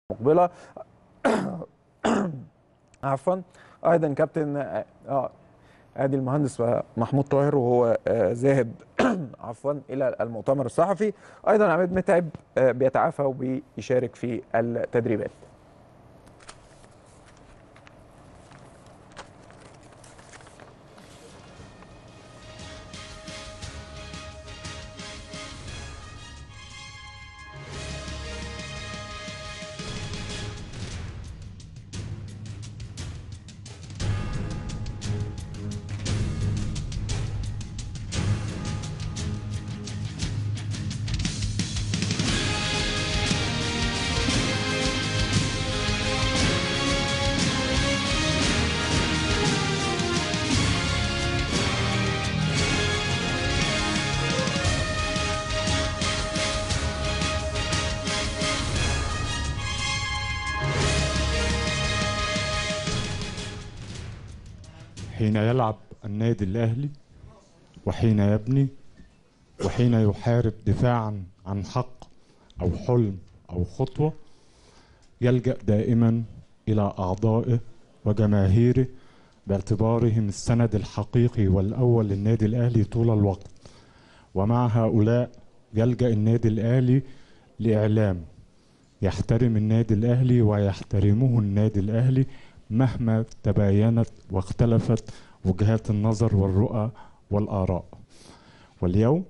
المقبله عفوا ايضا كابتن اه ادي المهندس محمود طاهر وهو آه، ذاهب عفوا الى المؤتمر الصحفي ايضا عماد متعب آه، بيتعافى وبيشارك في التدريبات حين يلعب النادي الأهلي وحين يبني وحين يحارب دفاعا عن حق أو حلم أو خطوة يلجأ دائما إلى أعضائه وجماهيره باعتبارهم السند الحقيقي والأول للنادي الأهلي طول الوقت ومع هؤلاء يلجأ النادي الأهلي لإعلام يحترم النادي الأهلي ويحترمه النادي الأهلي مهما تباينت واختلفت وجهات النظر والرؤى والآراء واليوم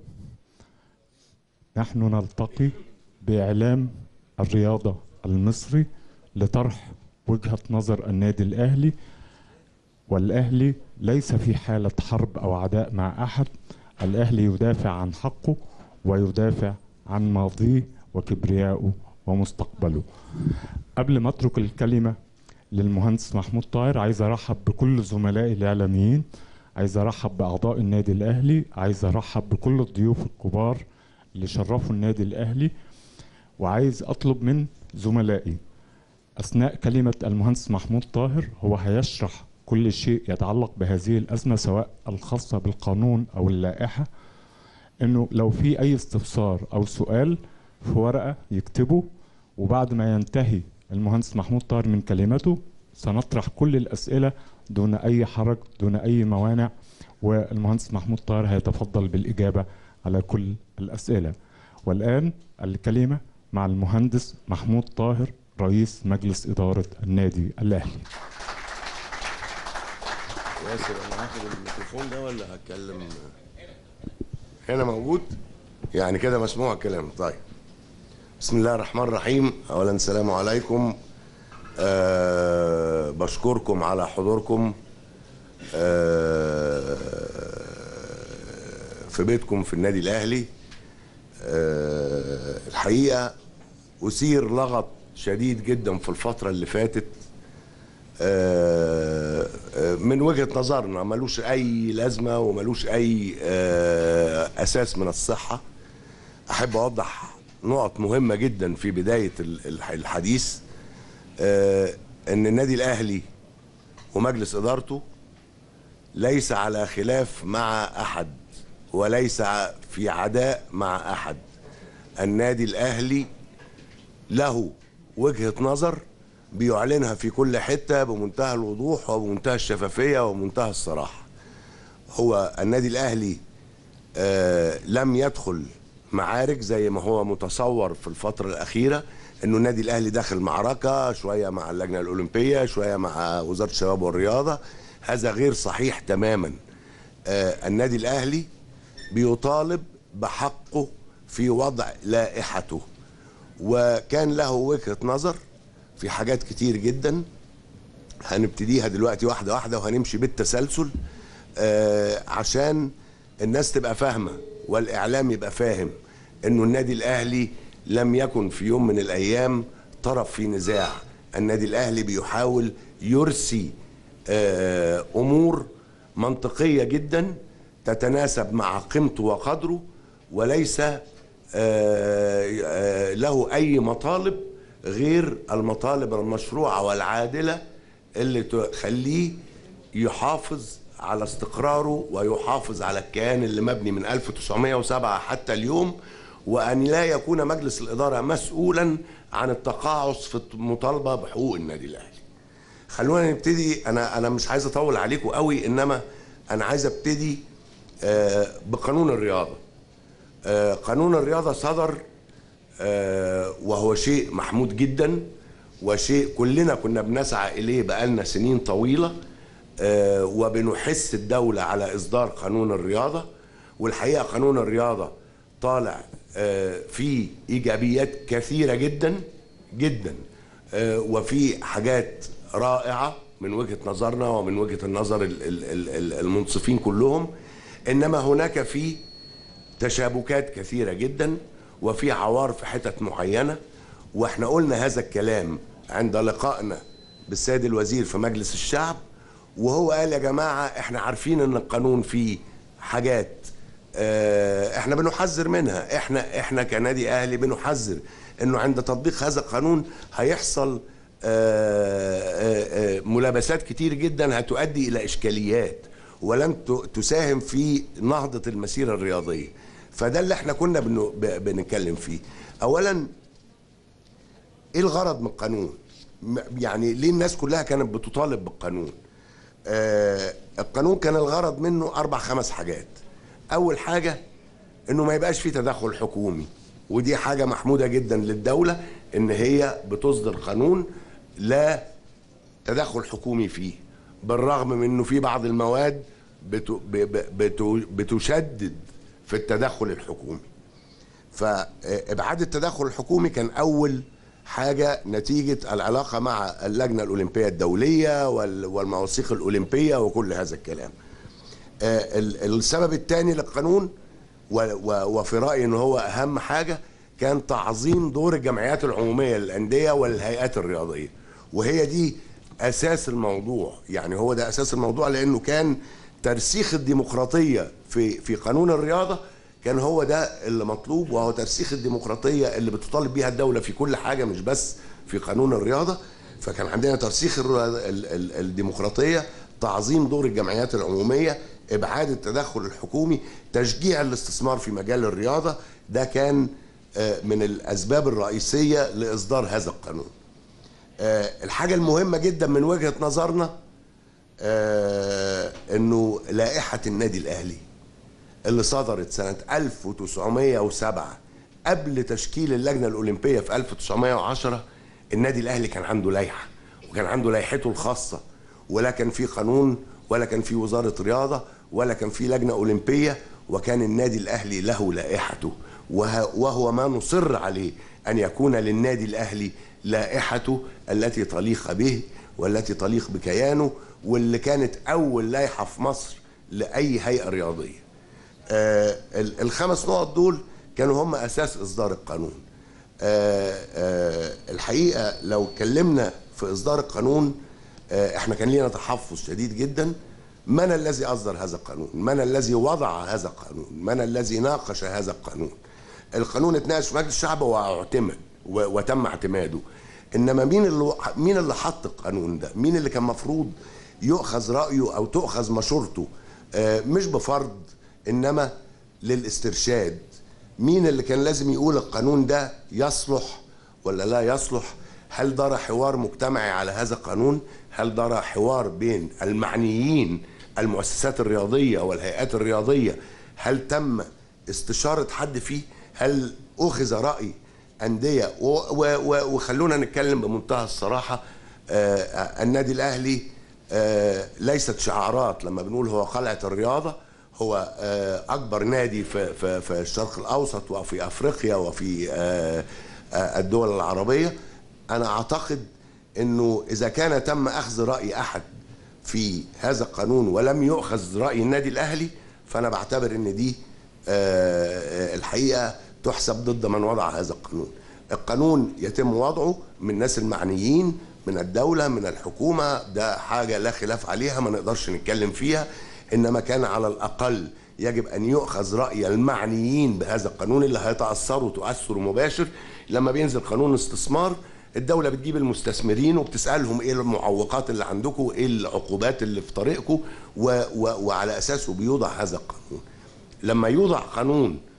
نحن نلتقي بإعلام الرياضة المصري لطرح وجهة نظر النادي الأهلي والأهلي ليس في حالة حرب أو عداء مع أحد الأهلي يدافع عن حقه ويدافع عن ماضيه وكبريائه ومستقبله قبل ما أترك الكلمة للمهندس محمود طاهر عايز ارحب بكل زملائي الاعلاميين عايز ارحب باعضاء النادي الاهلي عايز ارحب بكل الضيوف الكبار اللي شرفوا النادي الاهلي وعايز اطلب من زملائي اثناء كلمه المهندس محمود طاهر هو هيشرح كل شيء يتعلق بهذه الازمه سواء الخاصه بالقانون او اللائحه انه لو في اي استفسار او سؤال في ورقه يكتبه وبعد ما ينتهي المهندس محمود طاهر من كلمته سنطرح كل الأسئلة دون أي حرج دون أي موانع والمهندس محمود طاهر هيتفضل بالإجابة على كل الأسئلة والآن الكلمة مع المهندس محمود طاهر رئيس مجلس إدارة النادي الأهلي ياسر انا هاخد الميكروفون ده ولا هتكلم هنا موجود يعني كده مسموع الكلام طيب بسم الله الرحمن الرحيم اولا السلام عليكم أه بشكركم على حضوركم أه في بيتكم في النادي الاهلي أه الحقيقه اثير لغط شديد جدا في الفتره اللي فاتت آه، آه، من وجهه نظرنا ملوش اي لازمه وملوش اي آه، اساس من الصحه احب اوضح نقط مهمه جدا في بدايه ال- الح- الحديث آه، ان النادي الاهلي ومجلس ادارته ليس على خلاف مع احد وليس ع- في عداء مع احد النادي الاهلي له وجهه نظر بيعلنها في كل حته بمنتهى الوضوح وبمنتهى الشفافيه وبمنتهى الصراحه هو النادي الاهلي آه لم يدخل معارك زي ما هو متصور في الفتره الاخيره انه النادي الاهلي داخل معركه شويه مع اللجنه الاولمبيه شويه مع وزاره الشباب والرياضه هذا غير صحيح تماما آه النادي الاهلي بيطالب بحقه في وضع لائحته وكان له وجهه نظر في حاجات كتير جدا هنبتديها دلوقتي واحده واحده وهنمشي بالتسلسل آه عشان الناس تبقى فاهمه والاعلام يبقى فاهم انه النادي الاهلي لم يكن في يوم من الايام طرف في نزاع النادي الاهلي بيحاول يرسي آه امور منطقيه جدا تتناسب مع قيمته وقدره وليس آه، آه، له اي مطالب غير المطالب المشروعه والعادله اللي تخليه يحافظ على استقراره ويحافظ على الكيان اللي مبني من 1907 حتى اليوم وان لا يكون مجلس الاداره مسؤولا عن التقاعس في المطالبه بحقوق النادي الاهلي خلونا نبتدي انا انا مش عايز اطول عليكم قوي انما انا عايز ابتدي آه، بقانون الرياضه آه، قانون الرياضه صدر آه، وهو شيء محمود جدا وشيء كلنا كنا بنسعى اليه بقالنا سنين طويله آه، وبنحث الدوله على اصدار قانون الرياضه والحقيقه قانون الرياضه طالع آه، فيه ايجابيات كثيره جدا جدا آه، وفي حاجات رائعه من وجهه نظرنا ومن وجهه النظر ال- ال- ال- ال- المنصفين كلهم انما هناك في تشابكات كثيره جدا وفي عوار في حتت معينه واحنا قلنا هذا الكلام عند لقائنا بالسيد الوزير في مجلس الشعب وهو قال يا جماعه احنا عارفين ان القانون فيه حاجات اه احنا بنحذر منها احنا احنا كنادي اهلي بنحذر انه عند تطبيق هذا القانون هيحصل آه، آه، آه، ملابسات كتير جدا هتؤدي الى اشكاليات ولم ت- تساهم في نهضه المسيره الرياضيه فده اللي احنا كنا بن- ب- بنتكلم فيه اولا ايه الغرض من القانون م- يعني ليه الناس كلها كانت بتطالب بالقانون آه القانون كان الغرض منه اربع خمس حاجات اول حاجه انه ما يبقاش فيه تدخل حكومي ودي حاجه محموده جدا للدوله ان هي بتصدر قانون لا تدخل حكومي فيه بالرغم من انه في بعض المواد بت- ب- ب- بت- بتشدد في التدخل الحكومي فابعاد التدخل الحكومي كان اول حاجه نتيجه العلاقه مع اللجنه الاولمبيه الدوليه وال- والمواثيق الاولمبيه وكل هذا الكلام آه، ال- السبب الثاني للقانون و- و- وفي رايي ان هو اهم حاجه كان تعظيم دور الجمعيات العموميه للانديه والهيئات الرياضيه وهي دي اساس الموضوع يعني هو ده اساس الموضوع لانه كان ترسيخ الديمقراطيه في في قانون الرياضه كان هو ده اللي مطلوب وهو ترسيخ الديمقراطيه اللي بتطالب بيها الدوله في كل حاجه مش بس في قانون الرياضه فكان عندنا ترسيخ الر- ال- ال- الديمقراطيه تعظيم دور الجمعيات العموميه ابعاد التدخل الحكومي تشجيع الاستثمار في مجال الرياضه ده كان آه، من الاسباب الرئيسيه لاصدار هذا القانون آه، الحاجه المهمه جدا من وجهه نظرنا آه، انه لائحه النادي الاهلي اللي صدرت سنة 1907 قبل تشكيل اللجنة الأولمبية في 1910 النادي الأهلي كان عنده لائحة وكان عنده لائحته الخاصة ولا كان في قانون ولا كان في وزارة رياضة ولا كان في لجنة أولمبية وكان النادي الأهلي له لائحته وه- وهو ما نصر عليه أن يكون للنادي الأهلي لائحته التي تليق به والتي تليق بكيانه واللي كانت أول لائحة في مصر لأي هيئة رياضية آه، ال- الخمس نقط دول كانوا هم اساس اصدار القانون آه، آه، الحقيقه لو اتكلمنا في اصدار القانون آه، احنا كان لينا تحفظ شديد جدا من الذي اصدر هذا القانون من الذي وضع هذا القانون من الذي ناقش هذا القانون القانون اتناقش في مجلس الشعب واعتمد و- وتم اعتماده انما مين اللي مين اللي حط القانون ده مين اللي كان مفروض يؤخذ رايه او تؤخذ مشورته آه، مش بفرض انما للاسترشاد مين اللي كان لازم يقول القانون ده يصلح ولا لا يصلح هل دار حوار مجتمعي على هذا القانون هل دار حوار بين المعنيين المؤسسات الرياضية والهيئات الرياضية هل تم استشارة حد فيه هل أخذ رأي أندية و- و- و- وخلونا نتكلم بمنتهى الصراحة آه، النادي الأهلي آه، ليست شعارات لما بنقول هو قلعة الرياضة هو آه، أكبر نادي في, في, في الشرق الأوسط وفي أفريقيا وفي آه، آه، الدول العربية أنا أعتقد أنه إذا كان تم أخذ رأي أحد في هذا القانون ولم يؤخذ رأي النادي الأهلي فأنا بعتبر أن دي آه، الحقيقة تحسب ضد من وضع هذا القانون القانون يتم وضعه من الناس المعنيين من الدولة من الحكومة ده حاجة لا خلاف عليها ما نقدرش نتكلم فيها إنما كان على الأقل يجب أن يؤخذ رأي المعنيين بهذا القانون اللي هيتأثروا تأثر مباشر لما بينزل قانون استثمار الدولة بتجيب المستثمرين وبتسألهم ايه المعوقات اللي عندكم ايه العقوبات اللي في طريقكم و و وعلى أساسه بيوضع هذا القانون لما يوضع قانون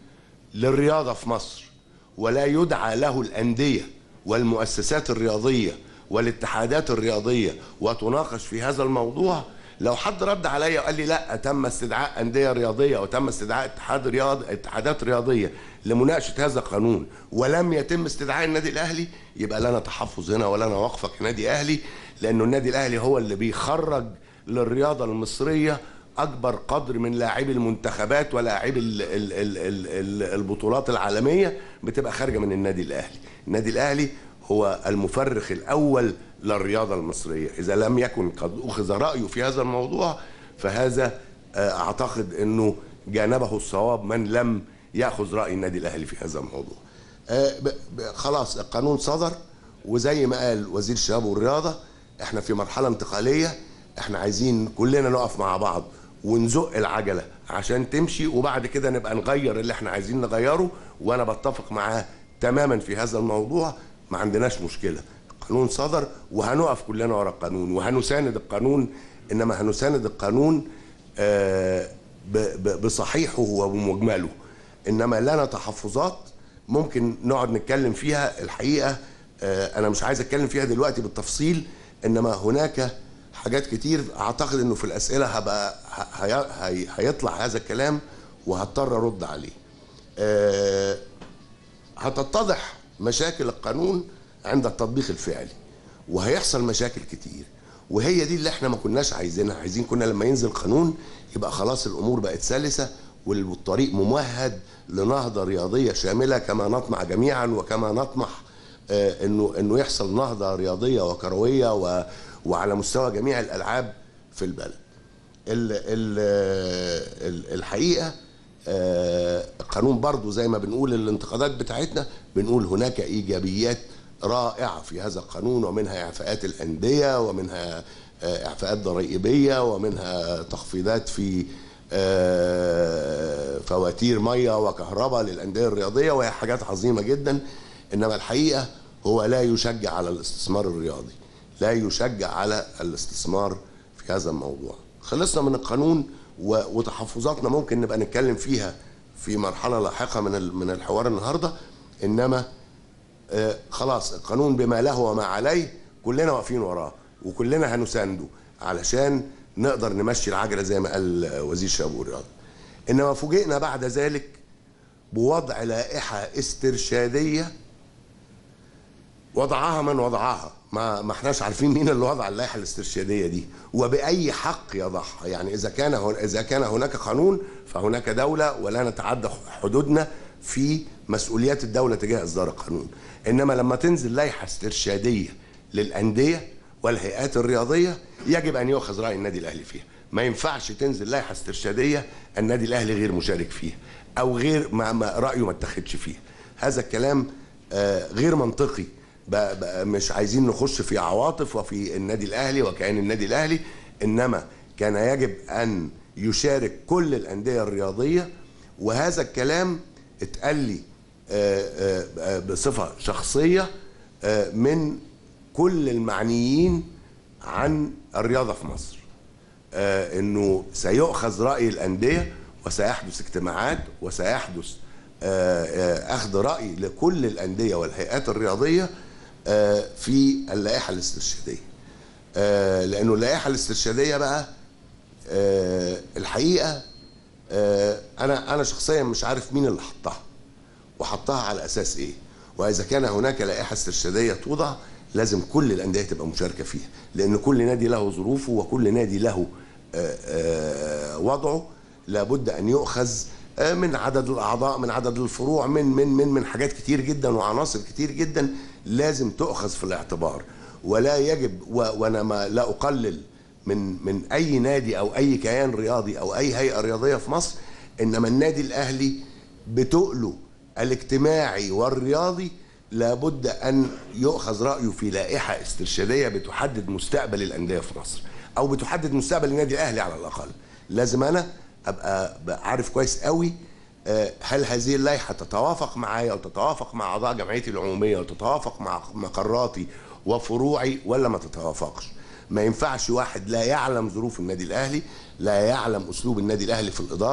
للرياضه في مصر ولا يدعى له الانديه والمؤسسات الرياضيه والاتحادات الرياضيه وتناقش في هذا الموضوع لو حد رد عليا وقال لي لا تم استدعاء انديه رياضيه وتم استدعاء اتحاد رياض اتحادات رياضيه لمناقشه هذا القانون ولم يتم استدعاء النادي الاهلي يبقى لنا تحفظ هنا ولنا وقفه كنادي اهلي لانه النادي الاهلي هو اللي بيخرج للرياضه المصريه اكبر قدر من لاعبي المنتخبات ولاعبي ال- ال- ال- ال- ال- البطولات العالميه بتبقى خارجه من النادي الاهلي النادي الاهلي هو المفرخ الاول للرياضه المصريه اذا لم يكن قد اخذ رايه في هذا الموضوع فهذا آه، اعتقد انه جانبه الصواب من لم ياخذ راي النادي الاهلي في هذا الموضوع آه، ب- ب- خلاص القانون صدر وزي ما قال وزير الشباب والرياضه احنا في مرحله انتقاليه احنا عايزين كلنا نقف مع بعض ونزق العجله عشان تمشي وبعد كده نبقى نغير اللي احنا عايزين نغيره وانا بتفق معاه تماما في هذا الموضوع ما عندناش مشكله القانون صدر وهنقف كلنا ورا القانون وهنساند القانون انما هنساند القانون آه، ب- ب- بصحيحه وبمجمله انما لنا تحفظات ممكن نقعد نتكلم فيها الحقيقه آه، انا مش عايز اتكلم فيها دلوقتي بالتفصيل انما هناك حاجات كتير اعتقد انه في الاسئله هبقى ه- هي- هي- هيطلع هذا الكلام وهضطر ارد عليه آه، هتتضح مشاكل القانون عند التطبيق الفعلي وهيحصل مشاكل كتير وهي دي اللي احنا ما كناش عايزينها عايزين كنا لما ينزل قانون يبقى خلاص الامور بقت سلسه والطريق ممهد لنهضه رياضيه شامله كما نطمع جميعا وكما نطمح آه، انه انه يحصل نهضه رياضيه وكرويه و وعلى مستوى جميع الالعاب في البلد. ال ال ال الحقيقه آه، القانون برضو زي ما بنقول الانتقادات بتاعتنا بنقول هناك ايجابيات رائعه في هذا القانون ومنها اعفاءات الانديه ومنها آه، اعفاءات ضريبيه ومنها تخفيضات في آه، فواتير ميه وكهرباء للانديه الرياضيه وهي حاجات عظيمه جدا انما الحقيقه هو لا يشجع على الاستثمار الرياضي لا يشجع على الاستثمار في هذا الموضوع خلصنا من القانون و- وتحفظاتنا ممكن نبقى نتكلم فيها في مرحله لاحقه من ال- من الحوار النهارده انما آه، خلاص القانون بما له وما عليه كلنا واقفين وراه وكلنا هنسانده علشان نقدر نمشي العجله زي ما قال آه، وزير الشباب والرياضه انما فوجئنا بعد ذلك بوضع لائحه استرشاديه وضعها من وضعها ما ما احناش عارفين مين اللي وضع اللائحه الاسترشاديه دي وباي حق يضعها يعني اذا كان هن اذا كان هناك قانون فهناك دوله ولا نتعدى حدودنا في مسؤوليات الدوله تجاه اصدار القانون انما لما تنزل لائحه استرشاديه للانديه والهيئات الرياضيه يجب ان يؤخذ راي النادي الاهلي فيها ما ينفعش تنزل لائحه استرشاديه النادي الاهلي غير مشارك فيها او غير ما, ما رايه ما اتخذش فيها هذا الكلام آه، غير منطقي بقى بقى مش عايزين نخش في عواطف وفي النادي الاهلي وكيان النادي الاهلي انما كان يجب ان يشارك كل الانديه الرياضيه وهذا الكلام اتقال لي آه، آه، آه، بصفه شخصيه آه، من كل المعنيين عن الرياضه في مصر آه، انه سيؤخذ راي الانديه وسيحدث اجتماعات وسيحدث آه، آه، اخذ راي لكل الانديه والهيئات الرياضيه آه، في اللائحه الاسترشاديه آه، لانه اللائحه الاسترشاديه بقى آه، الحقيقه آه، انا انا شخصيا مش عارف مين اللي حطها وحطها على اساس ايه واذا كان هناك لائحه استرشاديه توضع لازم كل الانديه تبقى مشاركه فيها لان كل نادي له ظروفه وكل نادي له آه، آه، وضعه لابد ان يؤخذ آه، من عدد الاعضاء من عدد الفروع من من من من حاجات كتير جدا وعناصر كتير جدا لازم تؤخذ في الاعتبار ولا يجب و- وانا ما لا اقلل من من اي نادي او اي كيان رياضي او اي هيئه رياضيه في مصر انما النادي الاهلي بتقله الاجتماعي والرياضي لابد ان يؤخذ رايه في لائحه استرشاديه بتحدد مستقبل الانديه في مصر او بتحدد مستقبل النادي الاهلي على الاقل لازم انا ابقى أبقى عارف كويس قوي آه، هل هذه اللائحه تتوافق معايا وتتوافق مع اعضاء جمعيتي العموميه وتتوافق مع مقراتي وفروعي ولا ما تتوافقش ما ينفعش واحد لا يعلم ظروف النادي الاهلي لا يعلم اسلوب النادي الاهلي في الاداره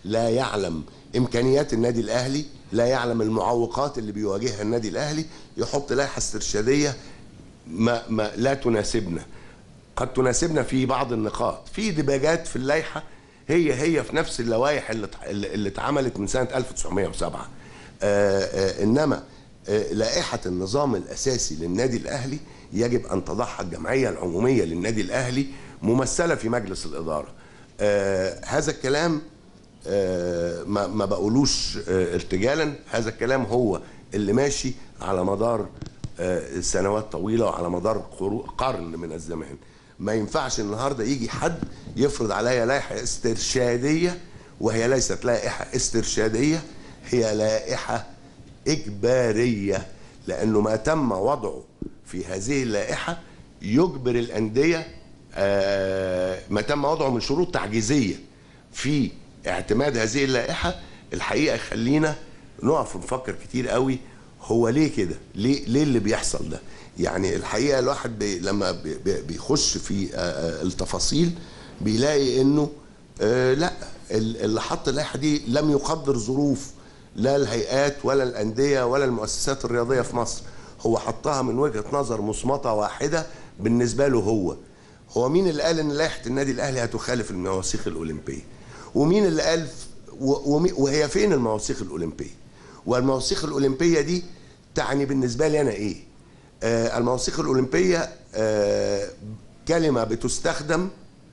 لا يعلم امكانيات النادي الاهلي لا يعلم المعوقات اللي بيواجهها النادي الاهلي يحط لائحه استرشاديه ما, ما لا تناسبنا قد تناسبنا في بعض النقاط في دباجات في اللائحه هي هي في نفس اللوائح اللي ات- اللي اللي اتعملت من سنه 1907 آه آه انما آه لائحه النظام الاساسي للنادي الاهلي يجب ان تضعها الجمعيه العموميه للنادي الاهلي ممثله في مجلس الاداره آه هذا الكلام آه، ما ما بقولوش آه، ارتجالا هذا الكلام هو اللي ماشي على مدار آه، سنوات طويله وعلى مدار قرو- قرن من الزمان ما ينفعش النهارده يجي حد يفرض عليا لائحه استرشاديه وهي ليست لائحه استرشاديه هي لائحه اجباريه لانه ما تم وضعه في هذه اللائحه يجبر الانديه آه، ما تم وضعه من شروط تعجيزيه في اعتماد هذه اللائحه الحقيقه يخلينا نقف ونفكر كتير قوي هو ليه كده؟ ليه ليه اللي بيحصل ده؟ يعني الحقيقه الواحد بي لما بي بي- بيخش في آه، آه، التفاصيل بيلاقي انه آه، لا ال- اللي حط اللائحه دي لم يقدر ظروف لا الهيئات ولا الانديه ولا المؤسسات الرياضيه في مصر هو حطها من وجهه نظر مصمته واحده بالنسبه له هو هو مين اللي قال ان لائحه النادي الاهلي هتخالف المواثيق الاولمبيه ومين اللي قال و- ومي- وهي فين المواثيق الاولمبيه والمواثيق الاولمبيه دي تعني بالنسبه لي انا ايه آه المواثيق الاولمبيه آه كلمه بتستخدم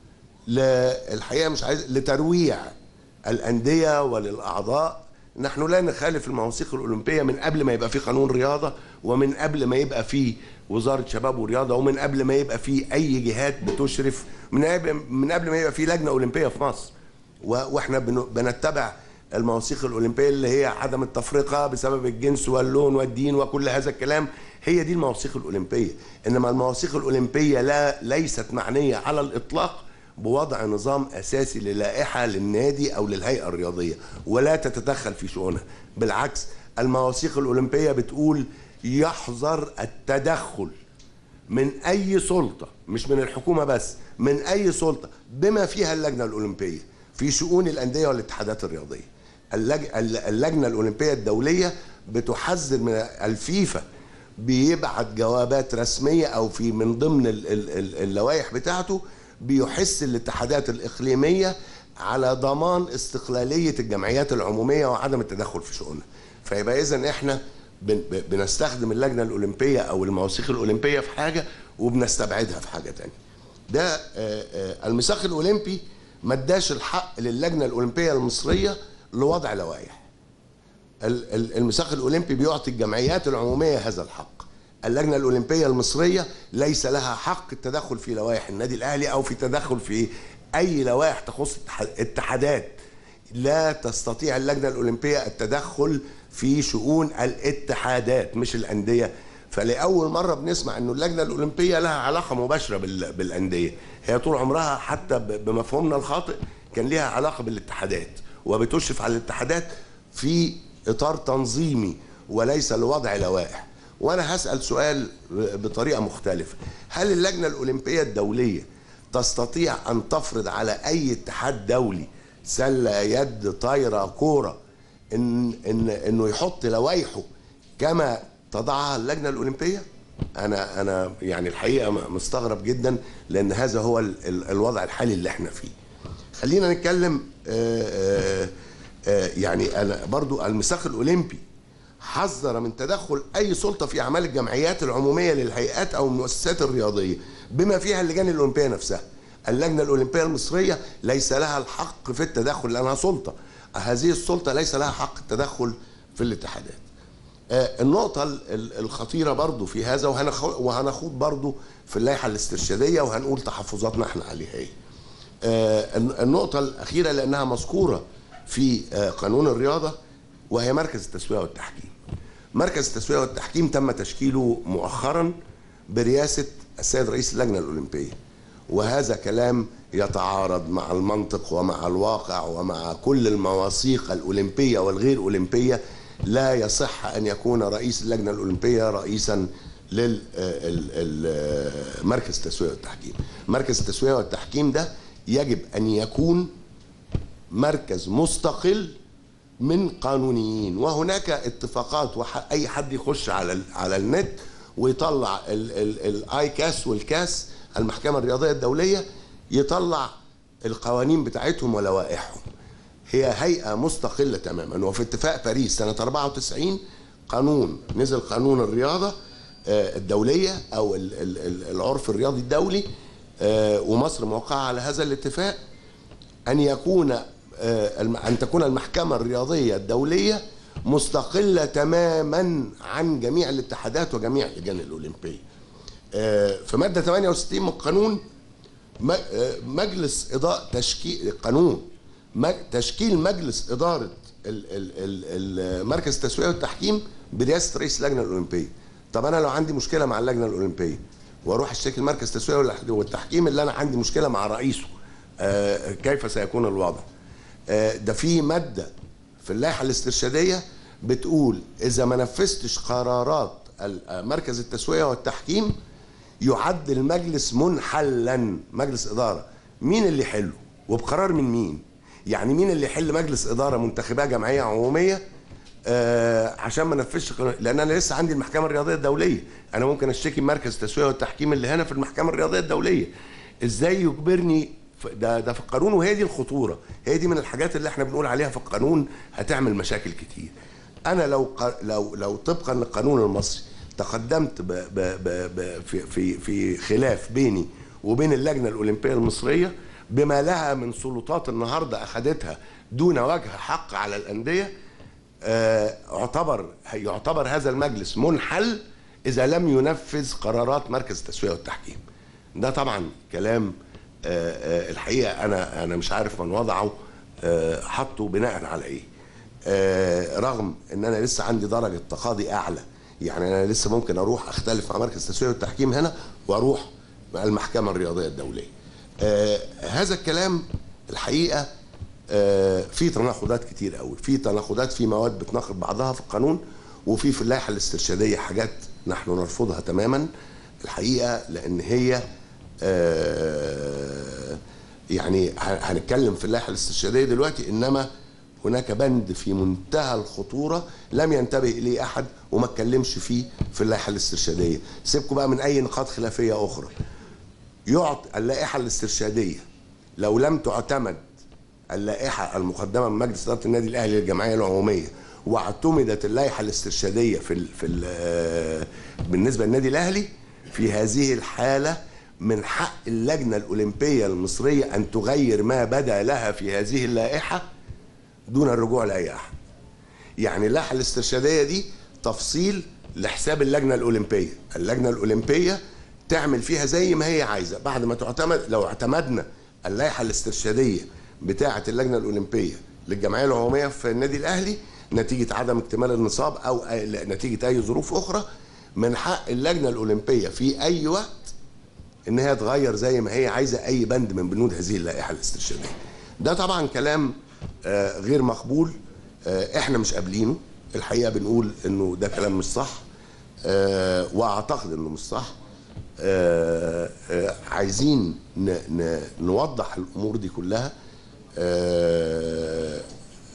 للحقيقه مش عايز لترويع الانديه وللاعضاء نحن لا نخالف المواثيق الاولمبيه من قبل ما يبقى في قانون رياضه ومن قبل ما يبقى في وزاره شباب ورياضه ومن قبل ما يبقى في اي جهات بتشرف من قبل من قبل ما يبقى في لجنه اولمبيه في مصر و- واحنا بن- بنتبع المواثيق الاولمبيه اللي هي عدم التفرقه بسبب الجنس واللون والدين وكل هذا الكلام هي دي المواثيق الاولمبيه انما المواثيق الاولمبيه لا ليست معنيه على الاطلاق بوضع نظام اساسي للائحه للنادي او للهيئه الرياضيه ولا تتدخل في شؤونها بالعكس المواثيق الاولمبيه بتقول يحظر التدخل من اي سلطه مش من الحكومه بس من اي سلطه بما فيها اللجنه الاولمبيه في شؤون الانديه والاتحادات الرياضيه اللج... اللجنه الاولمبيه الدوليه بتحذر من الفيفا بيبعت جوابات رسميه او في من ضمن ال- ال- ال- اللوائح بتاعته بيحث الاتحادات الاقليميه على ضمان استقلاليه الجمعيات العموميه وعدم التدخل في شؤونها فيبقى اذا احنا بن- ب- بنستخدم اللجنه الاولمبيه او المواثيق الاولمبيه في حاجه وبنستبعدها في حاجه تانية ده آه، آه، الميثاق الاولمبي ما اداش الحق للجنه الاولمبيه المصريه لوضع لوائح ال- ال- الميثاق الاولمبي بيعطي الجمعيات العموميه هذا الحق اللجنه الاولمبيه المصريه ليس لها حق التدخل في لوائح النادي الاهلي او في تدخل في اي لوائح تخص اتح- اتحادات لا تستطيع اللجنه الاولمبيه التدخل في شؤون الاتحادات مش الانديه فلاول مره بنسمع انه اللجنه الاولمبيه لها علاقه مباشره بال- بالانديه هي طول عمرها حتى ب- بمفهومنا الخاطئ كان ليها علاقه بالاتحادات وبتشرف على الاتحادات في اطار تنظيمي وليس لوضع لوائح وانا هسال سؤال بطريقه مختلفه هل اللجنه الاولمبيه الدوليه تستطيع ان تفرض على اي اتحاد دولي سله يد طايره كوره ان ان انه يحط لوائحه كما تضعها اللجنه الاولمبيه انا انا يعني الحقيقه مستغرب جدا لان هذا هو ال- ال- الوضع الحالي اللي احنا فيه خلينا نتكلم آه، آه، آه، يعني أنا برضو الميثاق الاولمبي حذر من تدخل اي سلطه في اعمال الجمعيات العموميه للهيئات او المؤسسات الرياضيه بما فيها اللجان الاولمبيه نفسها اللجنه الاولمبيه المصريه ليس لها الحق في التدخل لانها سلطه هذه السلطه ليس لها حق التدخل في الاتحادات آه، النقطة ال- ال- الخطيرة برضو في هذا وهنخ- وهنخوض برضو في اللائحة الاسترشادية وهنقول تحفظاتنا احنا عليها ايه آه، الن- النقطة الأخيرة لأنها مذكورة في آه، قانون الرياضة وهي مركز التسوية والتحكيم مركز التسوية والتحكيم تم تشكيله مؤخرا برئاسة السيد رئيس اللجنة الأولمبية وهذا كلام يتعارض مع المنطق ومع الواقع ومع كل المواثيق الأولمبية والغير أولمبية لا يصح أن يكون رئيس اللجنة الأولمبية رئيسا للمركز التسوية والتحكيم مركز التسوية والتحكيم ده يجب أن يكون مركز مستقل من قانونيين وهناك اتفاقات وح... اي حد يخش على ال... على النت ويطلع الاي كاس والكاس المحكمه الرياضيه الدوليه يطلع القوانين بتاعتهم ولوائحهم هي هيئه مستقله تماما وفي اتفاق باريس سنه 94 قانون نزل قانون الرياضه آه، الدوليه او ال- ال- ال- العرف الرياضي الدولي آه، ومصر موقعه على هذا الاتفاق ان يكون آه، الم- ان تكون المحكمه الرياضيه الدوليه مستقله تماما عن جميع الاتحادات وجميع اللجان الاولمبيه. آه، في ماده 68 من القانون م- آه، مجلس اداره تشكيل قانون مج- تشكيل مجلس اداره ال- ال- ال- ال- مركز التسويه والتحكيم برئاسه رئيس اللجنه الاولمبيه. طب انا لو عندي مشكله مع اللجنه الاولمبيه واروح اشتكي المركز التسويه والح- والتحكيم اللي انا عندي مشكله مع رئيسه آه، كيف سيكون الوضع؟ آه، ده في ماده في اللائحه الاسترشاديه بتقول اذا ما نفذتش قرارات ال- آه، مركز التسويه والتحكيم يعد المجلس منحلا مجلس اداره مين اللي يحله وبقرار من مين يعني مين اللي يحل مجلس اداره منتخباه جمعيه عموميه آه عشان ما نفذش قانون لان انا لسه عندي المحكمه الرياضيه الدوليه انا ممكن اشتكي مركز التسويه والتحكيم اللي هنا في المحكمه الرياضيه الدوليه ازاي يجبرني ف- ده ده في القانون وهي دي الخطوره هي دي من الحاجات اللي احنا بنقول عليها في القانون هتعمل مشاكل كتير انا لو ق- لو لو طبقا للقانون المصري تقدمت ب ب ب ب في في في خلاف بيني وبين اللجنه الاولمبيه المصريه بما لها من سلطات النهارده اخذتها دون وجه حق على الانديه آه، اعتبر يعتبر هذا المجلس منحل اذا لم ينفذ قرارات مركز التسويه والتحكيم ده طبعا كلام آه، آه، الحقيقه انا انا مش عارف من وضعه آه، حطه بناء على ايه آه، رغم ان انا لسه عندي درجه تقاضي اعلى يعني انا لسه ممكن اروح اختلف مع مركز التسويه والتحكيم هنا واروح مع المحكمه الرياضيه الدوليه آه، هذا الكلام الحقيقه آه، في تناقضات كتير قوي في تناقضات في مواد بتناقض بعضها في القانون وفي في اللائحه الاسترشاديه حاجات نحن نرفضها تماما الحقيقه لان هي آه، يعني ه- هنتكلم في اللائحه الاسترشاديه دلوقتي انما هناك بند في منتهى الخطوره لم ينتبه اليه احد وما اتكلمش فيه في اللائحه الاسترشاديه سيبكم بقى من اي نقاط خلافيه اخرى يعطي اللائحه الاسترشاديه لو لم تعتمد اللائحه المقدمه من مجلس اداره النادي الاهلي للجمعيه العموميه واعتمدت اللائحه الاسترشاديه في ال في ال آه، بالنسبه للنادي الاهلي في هذه الحاله من حق اللجنه الاولمبيه المصريه ان تغير ما بدا لها في هذه اللائحه دون الرجوع لاي احد. يعني اللائحه الاسترشاديه دي تفصيل لحساب اللجنه الاولمبيه، اللجنه الاولمبيه تعمل فيها زي ما هي عايزه بعد ما تعتمد لو اعتمدنا اللائحه الاسترشاديه بتاعه اللجنه الاولمبيه للجمعيه العموميه في النادي الاهلي نتيجه عدم اكتمال النصاب او أي- نتيجه اي ظروف اخرى من حق اللجنه الاولمبيه في اي وقت ان هي تغير زي ما هي عايزه اي بند من بنود هذه اللائحه الاسترشاديه. ده طبعا كلام آه، غير مقبول آه، احنا مش قابلينه الحقيقه بنقول انه ده كلام مش صح آه، واعتقد انه مش صح آه، آه، عايزين ن- ن- نوضح الامور دي كلها آه،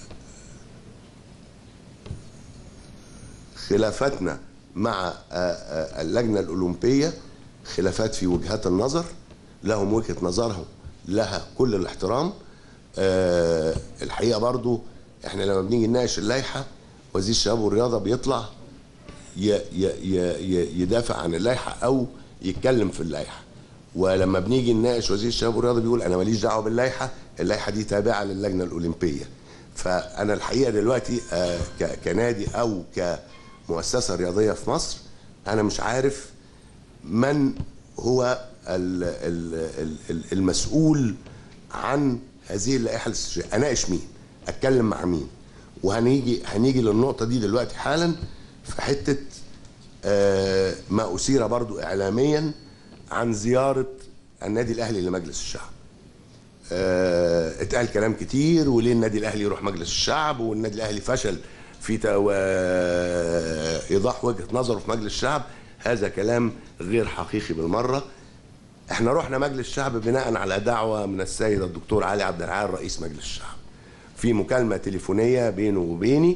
خلافاتنا مع آه، آه، اللجنه الاولمبيه خلافات في وجهات النظر لهم وجهه نظرهم لها كل الاحترام آه، الحقيقه برضو احنا لما بنيجي نناقش اللائحه وزير الشباب والرياضه بيطلع ي- ي- ي- ي- يدافع عن اللائحه او يتكلم في اللائحه ولما بنيجي نناقش وزير الشباب والرياضه بيقول انا ماليش دعوه باللائحه اللائحه دي تابعه للجنه الاولمبيه فانا الحقيقه دلوقتي آه، ك- كنادي او كمؤسسه رياضيه في مصر انا مش عارف من هو ال- ال- ال- ال- المسؤول عن هذه اللائحه الاستشرائيه اناقش مين اتكلم مع مين وهنيجي هنيجي للنقطه دي دلوقتي حالا في حته آه، ما اثير برضو اعلاميا عن زياره النادي الاهلي لمجلس الشعب آه، اتقال كلام كتير وليه النادي الاهلي يروح مجلس الشعب والنادي الاهلي فشل في تو- آه، ايضاح وجهه نظره في مجلس الشعب هذا كلام غير حقيقي بالمره احنا رحنا مجلس الشعب بناء على دعوه من السيد الدكتور علي عبد العال رئيس مجلس الشعب في مكالمه تليفونيه بينه وبيني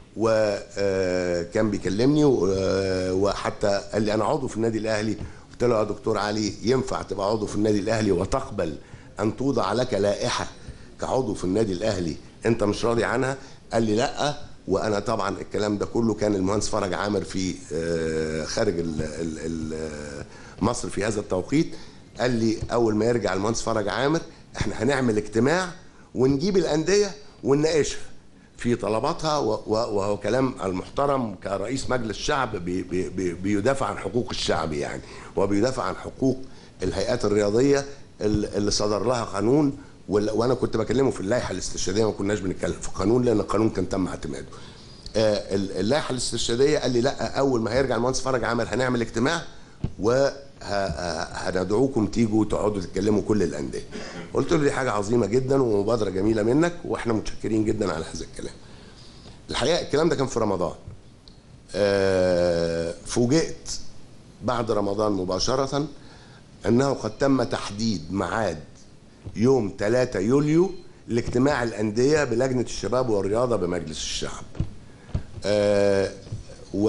وكان بيكلمني و- آه، وحتى قال لي انا عضو في النادي الاهلي قلت له يا دكتور علي ينفع تبقى عضو في النادي الاهلي وتقبل ان توضع لك لائحه كعضو في النادي الاهلي انت مش راضي عنها قال لي لا وانا طبعا الكلام ده كله كان المهندس فرج عامر في آه، خارج ال ال ال مصر في هذا التوقيت قال لي اول ما يرجع المهندس فرج عامر احنا هنعمل اجتماع ونجيب الانديه ونناقشها في طلباتها و- و- وهو كلام المحترم كرئيس مجلس الشعب بي بي بي بيدافع عن حقوق الشعب يعني وبيدافع عن حقوق الهيئات الرياضيه ال- اللي صدر لها قانون وال- وانا كنت بكلمه في اللائحه الاسترشاديه ما كناش بنتكلم في قانون لان القانون كان تم اعتماده. آه، ال- اللائحه الاسترشاديه قال لي لا اول ما هيرجع المهندس فرج عامر هنعمل اجتماع وهندعوكم تيجوا تقعدوا تتكلموا كل الانديه. قلت له دي حاجه عظيمه جدا ومبادره جميله منك واحنا متشكرين جدا على هذا الكلام. الحقيقه الكلام ده كان في رمضان. آه، فوجئت بعد رمضان مباشره انه قد تم تحديد ميعاد يوم 3 يوليو لاجتماع الانديه بلجنه الشباب والرياضه بمجلس الشعب. آه، و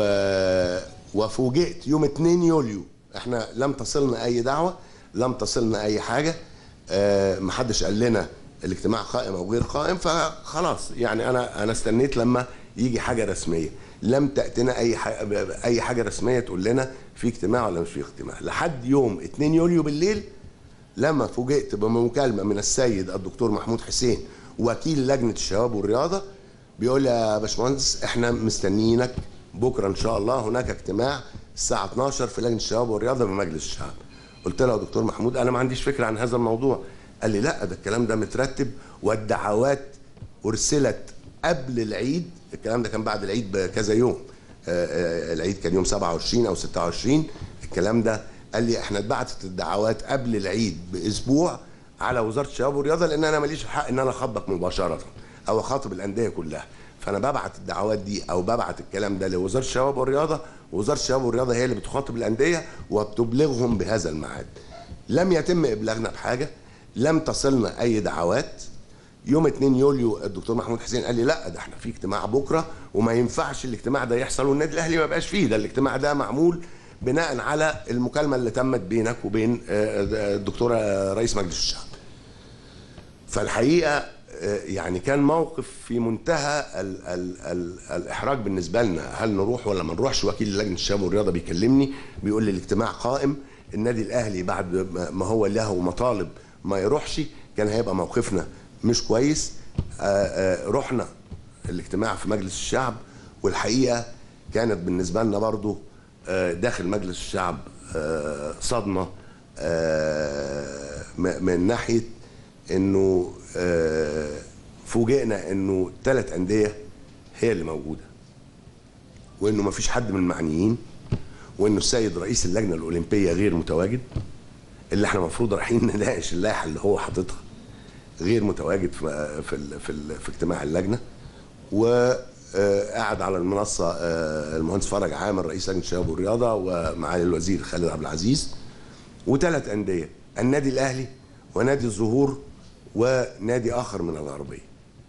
وفوجئت يوم 2 يوليو احنا لم تصلنا اي دعوه لم تصلنا اي حاجه آه، محدش قال لنا الاجتماع قائم او غير قائم فخلاص يعني انا انا استنيت لما يجي حاجه رسميه لم تاتنا اي حاجه اي حاجه رسميه تقول لنا في اجتماع ولا مش في اجتماع لحد يوم 2 يوليو بالليل لما فوجئت بمكالمه من السيد الدكتور محمود حسين وكيل لجنه الشباب والرياضه بيقول لي يا باشمهندس احنا مستنيينك بكره ان شاء الله هناك اجتماع الساعه 12 في لجنه الشباب والرياضه بمجلس الشعب قلت له يا دكتور محمود انا ما عنديش فكره عن هذا الموضوع قال لي لا ده الكلام ده مترتب والدعوات ارسلت قبل العيد الكلام ده كان بعد العيد بكذا يوم آه، آه، العيد كان يوم 27 او 26 الكلام ده قال لي احنا اتبعتت الدعوات قبل العيد باسبوع على وزاره الشباب والرياضه لان انا ماليش الحق ان انا اخاطبك مباشره او اخاطب الانديه كلها فانا ببعت الدعوات دي او ببعت الكلام ده لوزاره الشباب والرياضه ووزاره الشباب والرياضه هي اللي بتخاطب الانديه وبتبلغهم بهذا الميعاد لم يتم ابلاغنا بحاجه لم تصلنا اي دعوات يوم 2 يوليو الدكتور محمود حسين قال لي لا ده احنا في اجتماع بكره وما ينفعش الاجتماع ده يحصل والنادي الاهلي ما يبقاش فيه ده الاجتماع ده معمول بناء على المكالمه اللي تمت بينك وبين آه، الدكتور آه، رئيس مجلس الشعب. فالحقيقه آه، يعني كان موقف في منتهى ال ال ال الاحراج بالنسبه لنا هل نروح ولا ما نروحش وكيل لجنه الشباب والرياضه بيكلمني بيقول لي الاجتماع قائم النادي الاهلي بعد ما- ما هو له مطالب ما يروحش كان هيبقى موقفنا مش كويس آه، آه، رحنا الاجتماع في مجلس الشعب والحقيقه كانت بالنسبه لنا برضو آه، داخل مجلس الشعب آه، صدمه آه، م- من ناحيه انه آه، فوجئنا انه ثلاث انديه هي اللي موجوده وانه ما فيش حد من المعنيين وانه السيد رئيس اللجنه الاولمبيه غير متواجد اللي احنا المفروض رايحين نناقش اللائحه اللي هو حاططها غير متواجد في في ال- في, ال- في اجتماع اللجنه وقاعد على المنصه آه، المهندس فرج عامر رئيس لجنه الشباب والرياضه ومعالي الوزير خالد عبد العزيز وثلاث انديه النادي الاهلي ونادي الزهور ونادي اخر من الغربيه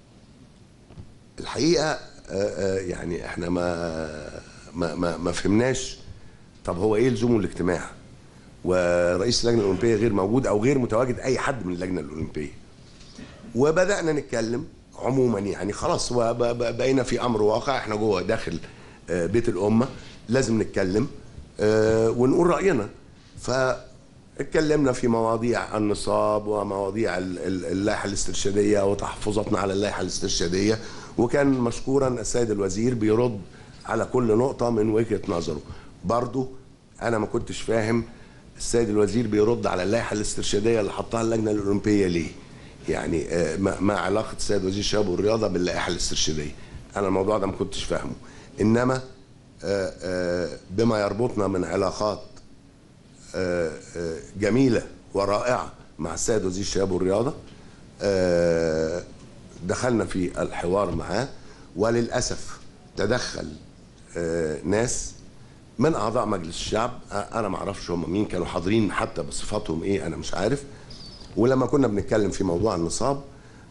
الحقيقه آه، آه، يعني احنا ما ما ما, ما فهمناش طب هو ايه لزوم الاجتماع ورئيس اللجنه الاولمبيه غير موجود او غير متواجد اي حد من اللجنه الاولمبيه وبدانا نتكلم عموما يعني خلاص هو ب- ب- بقينا في امر واقع احنا جوه داخل آه، بيت الامه لازم نتكلم آه، ونقول راينا فاتكلمنا في مواضيع النصاب ومواضيع ال- ال- اللائحه الاسترشاديه وتحفظاتنا على اللائحه الاسترشاديه وكان مشكورا السيد الوزير بيرد على كل نقطه من وجهه نظره برضو انا ما كنتش فاهم السيد الوزير بيرد على اللائحه الاسترشاديه اللي حطها اللجنه الاولمبيه ليه يعني آه، ما ما علاقه السيد وزير الشباب والرياضه باللائحه الاسترشاديه انا الموضوع ده ما كنتش فاهمه انما آه، آه، بما يربطنا من علاقات آه، آه، جميله ورائعه مع السيد وزير الشباب والرياضه آه، دخلنا في الحوار معاه وللاسف تدخل آه، ناس من اعضاء مجلس الشعب آه، انا ما اعرفش هم مين كانوا حاضرين حتى بصفاتهم ايه انا مش عارف ولما كنا بنتكلم في موضوع النصاب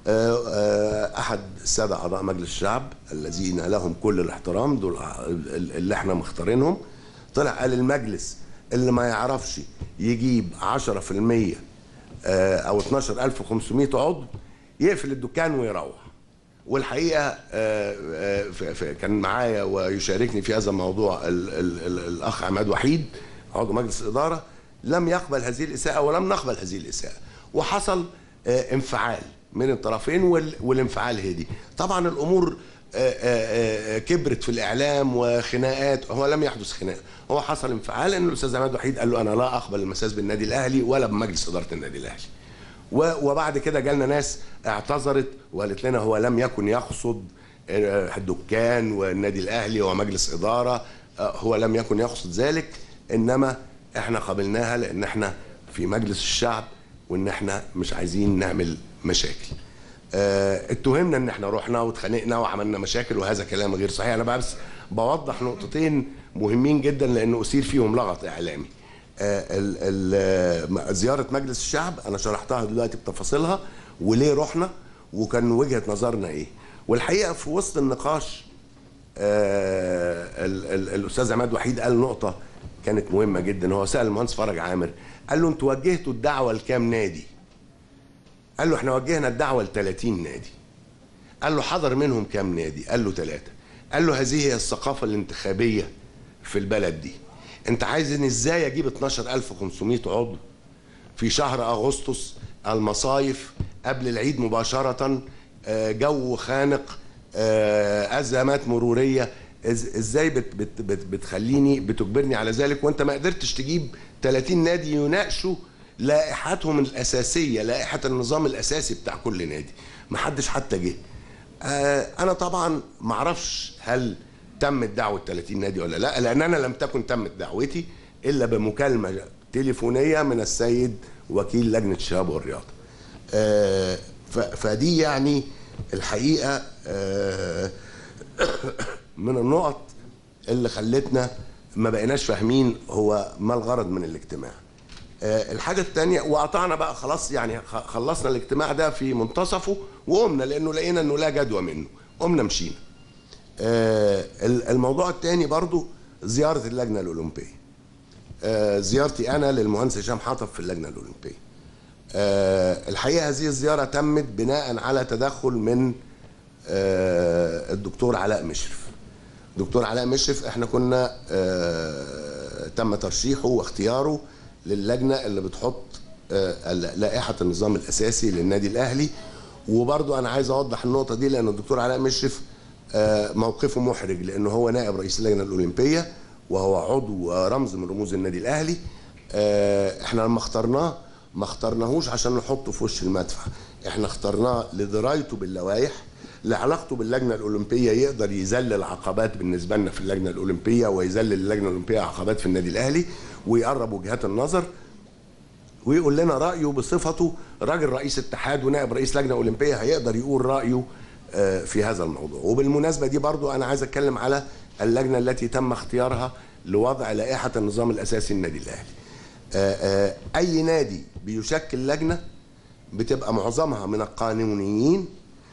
آه، آه، احد الساده اعضاء مجلس الشعب الذين لهم كل الاحترام دول اللي احنا مختارينهم طلع قال المجلس اللي ما يعرفش يجيب 10% آه، او 12500 عضو يقفل الدكان ويروح والحقيقه آه، آه، ف- ف- كان معايا ويشاركني في هذا الموضوع ال- ال- ال- الاخ عماد وحيد عضو مجلس الاداره لم يقبل هذه الاساءه ولم نقبل هذه الاساءه وحصل آه، انفعال من الطرفين وال- والانفعال هدي طبعا الامور آه، آه، آه، كبرت في الاعلام وخناقات هو لم يحدث خناق هو حصل انفعال ان الاستاذ عماد وحيد قال له انا لا اقبل المساس بالنادي الاهلي ولا بمجلس اداره النادي الاهلي و- وبعد كده جالنا ناس اعتذرت وقالت لنا هو لم يكن يقصد آه، الدكان والنادي الاهلي ومجلس اداره آه، هو لم يكن يقصد ذلك انما احنا قبلناها لان احنا في مجلس الشعب وان احنا مش عايزين نعمل مشاكل آه، اتهمنا ان احنا رحنا واتخانقنا وعملنا مشاكل وهذا كلام غير صحيح انا بس بوضح نقطتين مهمين جدا لان اثير فيهم لغط اعلامي آه، ال- ال- آه، زياره مجلس الشعب انا شرحتها دلوقتي بتفاصيلها وليه رحنا وكان وجهه نظرنا ايه والحقيقه في وسط النقاش آه، ال- ال- الاستاذ عماد وحيد قال نقطه كانت مهمه جدا هو سال المهندس فرج عامر قال له انتوا وجهتوا الدعوه لكام نادي قال له احنا وجهنا الدعوه ل 30 نادي قال له حضر منهم كام نادي قال له ثلاثه قال له هذه هي الثقافه الانتخابيه في البلد دي انت عايزني ازاي اجيب 12500 عضو في شهر اغسطس المصايف قبل العيد مباشره آه، جو خانق آه، ازمات مروريه إز- ازاي بت بت بت بتخليني بتجبرني على ذلك وانت ما قدرتش تجيب 30 نادي يناقشوا لائحتهم الاساسيه لائحه النظام الاساسي بتاع كل نادي ما حدش حتى جه آه، انا طبعا ما اعرفش هل تمت دعوه 30 نادي ولا لا لان انا لم تكن تمت دعوتي الا بمكالمه تليفونيه من السيد وكيل لجنه الشباب والرياضه آه، ف- فدي يعني الحقيقه آه، من النقط اللي خلتنا ما بقيناش فاهمين هو ما الغرض من الاجتماع آه، الحاجة التانية وقطعنا بقى خلاص يعني خ- خلصنا الاجتماع ده في منتصفه وقمنا لأنه لقينا إنه لا جدوى منه قمنا مشينا آه، ال- الموضوع التاني برضو زيارة اللجنة الأولمبية آه، زيارتي أنا للمهندس هشام حطب في اللجنة الأولمبية آه، الحقيقة هذه الزيارة تمت بناء على تدخل من آه، الدكتور علاء مشرف دكتور علاء مشرف احنا كنا آه، تم ترشيحه واختياره للجنه اللي بتحط آه، لائحه النظام الاساسي للنادي الاهلي وبرضو انا عايز اوضح النقطه دي لان الدكتور علاء مشرف آه، موقفه محرج لانه هو نائب رئيس اللجنه الاولمبيه وهو عضو رمز من رموز النادي الاهلي آه، احنا لما اخترناه ما اخترناهوش عشان نحطه في وش المدفع احنا اخترناه لدرايته باللوائح لعلاقته باللجنه الاولمبيه يقدر يذلل عقبات بالنسبه لنا في اللجنه الاولمبيه ويذلل اللجنه الاولمبيه عقبات في النادي الاهلي ويقرب وجهات النظر ويقول لنا رايه بصفته راجل رئيس اتحاد ونائب رئيس لجنه اولمبيه هيقدر يقول رايه آه، في هذا الموضوع وبالمناسبه دي برضو انا عايز اتكلم على اللجنه التي تم اختيارها لوضع لائحه النظام الاساسي للنادي الاهلي آه، آه، اي نادي بيشكل لجنه بتبقى معظمها من القانونيين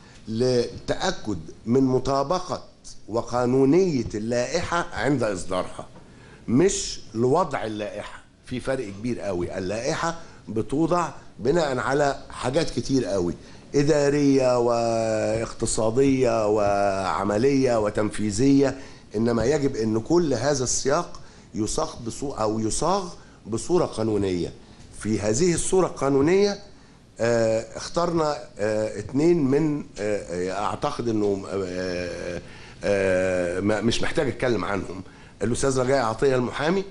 لتأكد من مطابقة وقانونية اللائحة عند إصدارها مش لوضع اللائحة في فرق كبير قوي اللائحة بتوضع بناء على حاجات كتير قوي إدارية واقتصادية وعملية وتنفيذية إنما يجب أن كل هذا السياق يصاغ بصورة أو يصاغ بصورة قانونية في هذه الصورة القانونية آه، اخترنا آه، اتنين من آه، آه، اعتقد انه آه، آه، ما- مش محتاج اتكلم عنهم الاستاذ رجاء عطيه المحامي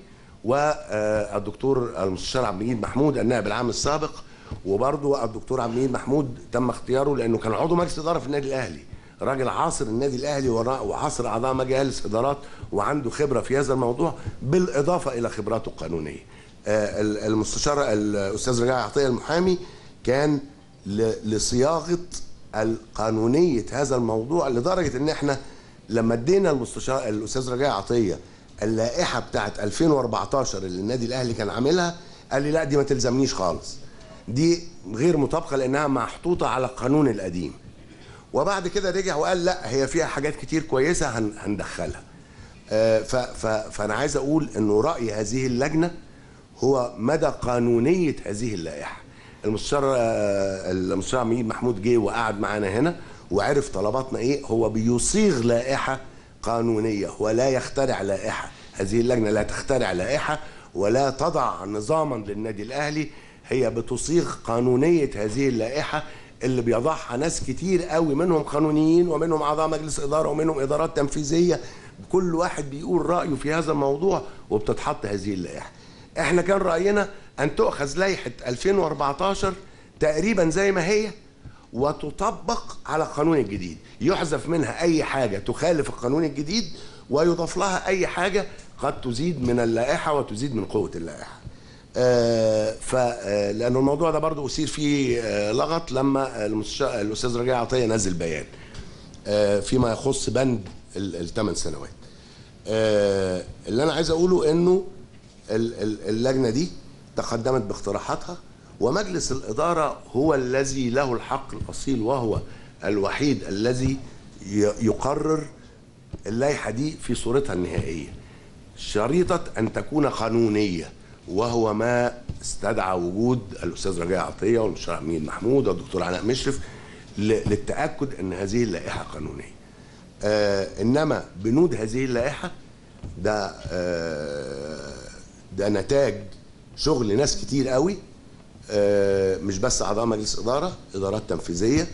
والدكتور المستشار عبد المجيد محمود النائب العام السابق وبرضه الدكتور عبد المجيد محمود تم اختياره لانه كان عضو مجلس اداره في النادي الاهلي راجل عاصر النادي الاهلي ورا- وعاصر اعضاء مجالس ادارات وعنده خبره في هذا الموضوع بالاضافه الى خبراته القانونيه آه، ال- المستشار الاستاذ رجاء عطيه المحامي كان ل- لصياغه القانونيه هذا الموضوع لدرجه ان احنا لما ادينا المستشار الاستاذ رجاء عطيه اللائحه بتاعت 2014 اللي النادي الاهلي كان عاملها قال لي لا دي ما تلزمنيش خالص دي غير مطابقه لانها محطوطه على القانون القديم وبعد كده رجع وقال لا هي فيها حاجات كتير كويسه هن- هندخلها آه، ف- ف- فانا عايز اقول انه راي هذه اللجنه هو مدى قانونيه هذه اللائحه المستشار آه، المستشار عميد محمود جه وقعد معانا هنا وعرف طلباتنا ايه هو بيصيغ لائحه قانونيه ولا يخترع لائحه هذه اللجنه لا تخترع لائحه ولا تضع نظاما للنادي الاهلي هي بتصيغ قانونيه هذه اللائحه اللي بيضعها ناس كتير قوي منهم قانونيين ومنهم اعضاء مجلس اداره ومنهم ادارات تنفيذيه كل واحد بيقول رايه في هذا الموضوع وبتتحط هذه اللائحه احنا كان راينا ان تؤخذ لائحه 2014 تقريبا زي ما هي وتطبق على القانون الجديد يحذف منها اي حاجه تخالف القانون الجديد ويضاف لها اي حاجه قد تزيد من اللائحه وتزيد من قوه اللائحه آه، ف آه، لان الموضوع ده برضو اثير فيه آه، لغط لما المستشار الاستاذ رجاء عطيه نزل بيان آه، فيما يخص بند الثمان سنوات آه، اللي انا عايز اقوله انه ال- ال- اللجنه دي تقدمت باقتراحاتها ومجلس الاداره هو الذي له الحق الاصيل وهو الوحيد الذي ي- يقرر اللائحه دي في صورتها النهائيه شريطه ان تكون قانونيه وهو ما استدعى وجود الاستاذ رجاء عطيه والمستشار امين محمود والدكتور علاء مشرف ل- للتاكد ان هذه اللائحه قانونيه. آه انما بنود هذه اللائحه ده آه ده نتاج شغل ناس كتير قوي آه مش بس اعضاء مجلس اداره ادارات تنفيذيه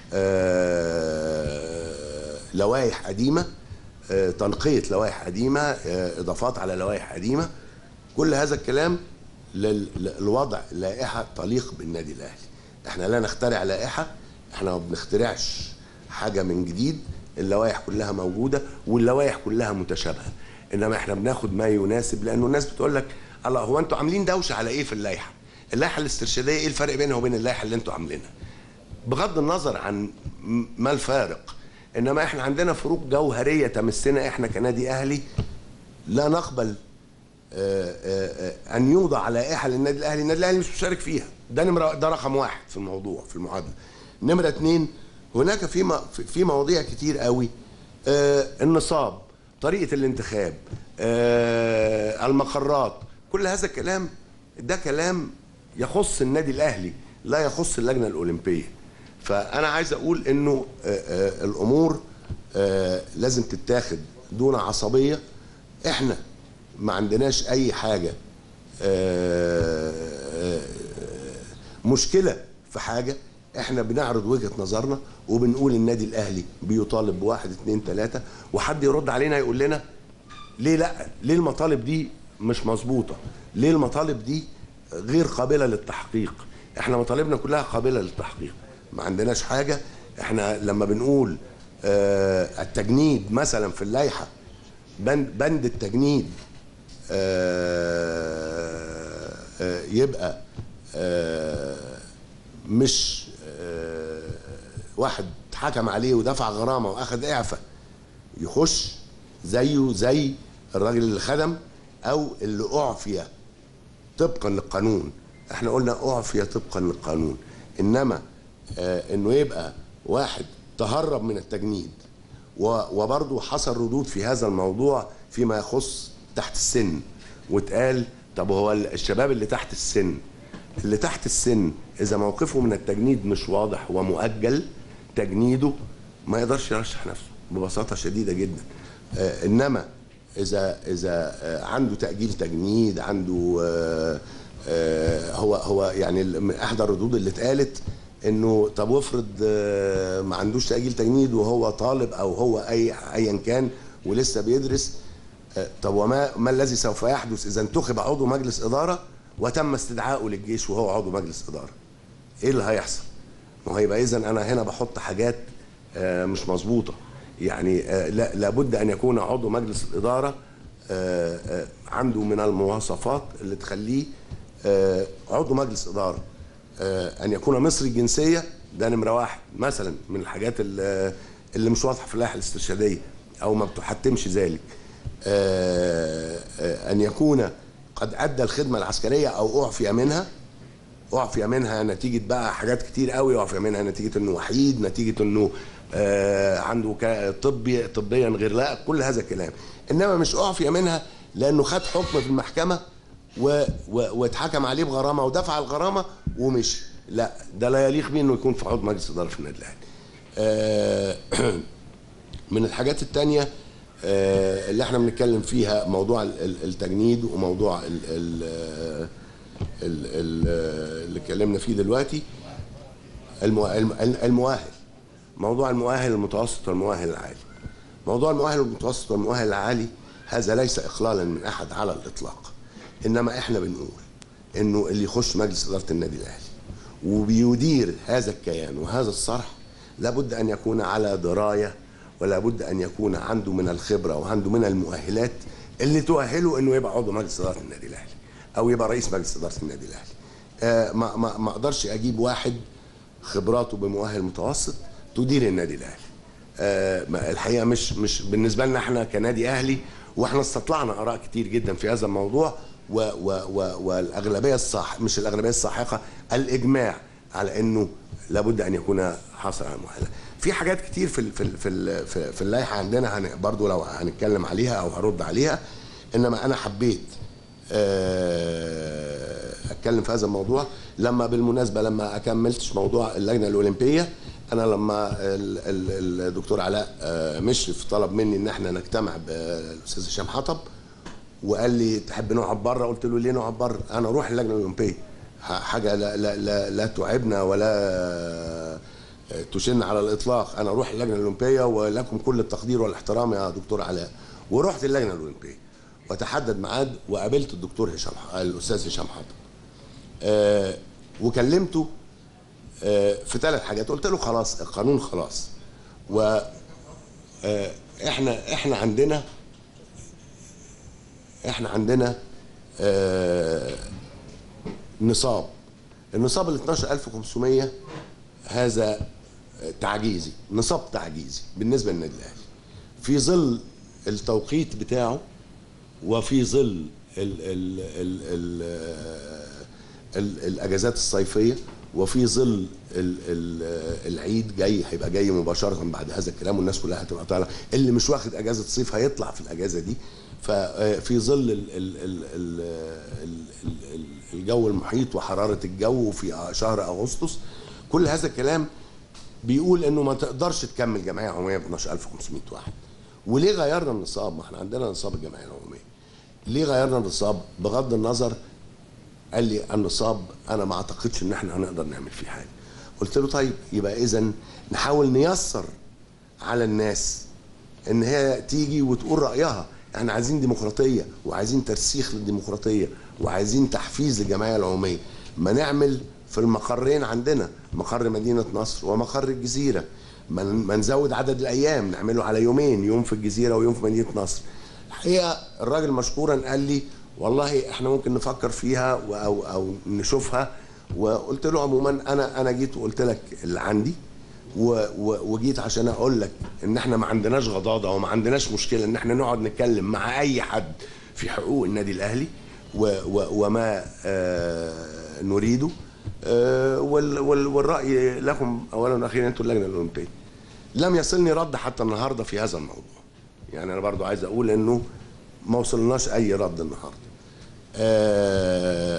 آه لوائح قديمه آه تنقيه لوائح قديمه آه اضافات على لوائح قديمه كل هذا الكلام لل- للوضع لائحه تليق بالنادي الاهلي احنا لا نخترع لائحه احنا ما بنخترعش حاجه من جديد اللوائح كلها موجوده واللوائح كلها متشابهه انما احنا بناخد ما يناسب لانه الناس بتقول لك الله هو انتوا عاملين دوشه على ايه في اللائحه اللائحه الاسترشاديه ايه الفرق بينها وبين اللائحه اللي انتوا عاملينها بغض النظر عن م- ما الفارق انما احنا عندنا فروق جوهريه تمسنا احنا كنادي اهلي لا نقبل آه، آه، آه، ان يوضع لائحه للنادي الاهلي النادي الاهلي مش مشارك فيها ده نمره ده رقم واحد في الموضوع في المعادله نمره اتنين هناك في م- في- في مواضيع كتير قوي آه، النصاب طريقه الانتخاب آه، المقرات كل هذا الكلام ده كلام يخص النادي الاهلي لا يخص اللجنه الاولمبيه فانا عايز اقول انه آه، آه، الامور آه، لازم تتاخد دون عصبيه احنا ما عندناش اي حاجه آه، آه، مشكله في حاجه احنا بنعرض وجهه نظرنا وبنقول النادي الاهلي بيطالب بواحد اتنين تلاته وحد يرد علينا يقول لنا ليه لا ليه المطالب دي مش مظبوطه ليه المطالب دي غير قابله للتحقيق احنا مطالبنا كلها قابله للتحقيق ما عندناش حاجه احنا لما بنقول آه التجنيد مثلا في اللائحه بند بند التجنيد آه آه يبقى آه مش آه واحد حكم عليه ودفع غرامه واخد اعفاء يخش زيه زي الراجل اللي خدم او اللي اعفي طبقا للقانون احنا قلنا اعفي طبقا للقانون انما آه انه يبقى واحد تهرب من التجنيد و- وبرضه حصل ردود في هذا الموضوع فيما يخص تحت السن واتقال طب هو الشباب اللي تحت السن اللي تحت السن اذا موقفه من التجنيد مش واضح ومؤجل تجنيده ما يقدرش يرشح نفسه ببساطه شديده جدا آه انما اذا اذا آه عنده تاجيل تجنيد عنده آه آه هو هو يعني ال- من احدى الردود اللي اتقالت انه طب وافرض آه، ما عندوش تاجيل تجنيد وهو طالب او هو اي ايا كان ولسه بيدرس آه، طب وما ما الذي سوف يحدث اذا انتخب عضو مجلس اداره وتم استدعائه للجيش وهو عضو مجلس اداره ايه اللي هيحصل ما هو يبقى اذا انا هنا بحط حاجات آه، مش مظبوطه يعني آه، لا لابد ان يكون عضو مجلس الاداره آه، آه، عنده من المواصفات اللي تخليه آه، عضو مجلس اداره آه، ان يكون مصري الجنسيه ده نمره واحد مثلا من الحاجات اللي اللي مش واضحه في اللائحه الاسترشاديه او ما بتحتمش ذلك آه، آه، ان يكون قد ادى الخدمه العسكريه او اعفي منها اعفي منها نتيجه بقى حاجات كتير قوي اعفي منها نتيجه انه وحيد نتيجه انه آه عنده كا- طبي طبيا غير لا كل هذا الكلام انما مش اعفي منها لانه خد حكم في المحكمه و... و... واتحكم عليه بغرامه ودفع الغرامه ومشي لا ده لا يليق بيه انه يكون في عضو مجلس اداره في النادي الاهلي آه من الحاجات التانية آه، اللي احنا بنتكلم فيها موضوع ال- ال- التجنيد وموضوع ال- ال- ال- ال- اللي اتكلمنا فيه دلوقتي المو- الم- المؤهل موضوع المؤهل المتوسط والمؤهل العالي موضوع المؤهل المتوسط والمؤهل العالي هذا ليس اقلالا من احد على الاطلاق انما احنا بنقول انه اللي يخش مجلس اداره النادي الاهلي وبيدير هذا الكيان وهذا الصرح لابد ان يكون على درايه ولا بد ان يكون عنده من الخبره وعنده من المؤهلات اللي تؤهله انه يبقى عضو مجلس اداره النادي الاهلي او يبقى رئيس مجلس اداره النادي الاهلي آه ما ما ما اقدرش اجيب واحد خبراته بمؤهل متوسط تدير النادي الاهلي آه ما- الحقيقه مش مش بالنسبه لنا احنا كنادي اهلي واحنا استطلعنا اراء كتير جدا في هذا الموضوع و و و والاغلبيه الصح مش الاغلبيه الساحقه الاجماع على انه لابد ان يكون حاصل على المؤهله في حاجات كتير في ال في ال في, ال في, في اللائحه عندنا هن برضو لو هنتكلم عليها او هرد عليها انما انا حبيت آه، اتكلم في هذا الموضوع لما بالمناسبه لما اكملتش موضوع اللجنه الاولمبيه انا لما ال- ال- الدكتور علاء آه، مشرف طلب مني ان احنا نجتمع بالاستاذ هشام حطب وقال لي تحب نقعد بره قلت له ليه نقعد بره انا اروح اللجنه الاولمبيه ح- حاجه لا لا لا, لا تعبنا ولا تشن على الاطلاق انا اروح اللجنه الاولمبيه ولكم كل التقدير والاحترام يا دكتور علاء ورحت اللجنه الاولمبيه وتحدد ميعاد وقابلت الدكتور هشام الاستاذ هشام حاطب آه وكلمته آه في ثلاث حاجات قلت له خلاص القانون خلاص و آه احنا احنا عندنا احنا عندنا آه نصاب النصاب ال 12500 هذا تعجيزي نصاب تعجيزي بالنسبه للنادي الاهلي في ظل التوقيت بتاعه وفي ظل ال ال ال ال ال الاجازات الصيفيه وفي ظل ال ال العيد جاي هيبقى جاي مباشره بعد هذا الكلام والناس كلها هتبقى طالعه اللي مش واخد اجازه صيف هيطلع في الاجازه دي ففي ظل ال ال ال ال ال ال الجو المحيط وحراره الجو في شهر اغسطس كل هذا الكلام بيقول انه ما تقدرش تكمل جمعيه عموميه ب 12500 واحد وليه غيرنا النصاب ما احنا عندنا نصاب الجمعيه العموميه ليه غيرنا النصاب بغض النظر قال لي النصاب انا ما اعتقدش ان احنا هنقدر نعمل فيه حاجه قلت له طيب يبقى اذا نحاول نيسر على الناس ان هي تيجي وتقول رايها احنا عايزين ديمقراطيه وعايزين ترسيخ للديمقراطيه وعايزين تحفيز للجمعيه العموميه ما نعمل في المقرين عندنا مقر مدينه نصر ومقر الجزيره ما ما نزود عدد الايام نعمله على يومين يوم في الجزيره ويوم في مدينه نصر الحقيقه الراجل مشكورا قال لي والله احنا ممكن نفكر فيها و- او او نشوفها وقلت له عموما انا انا جيت وقلت لك اللي عندي و- و- وجيت عشان اقول لك ان احنا ما عندناش غضاضه وما عندناش مشكله ان احنا نقعد نتكلم مع اي حد في حقوق النادي الاهلي و و وما آه نريده آه وال وال والراي لكم اولا واخيرا انتم اللجنه الاولمبيه لم يصلني رد حتى النهارده في هذا الموضوع يعني انا برضو عايز اقول انه ما وصلناش اي رد النهارده آه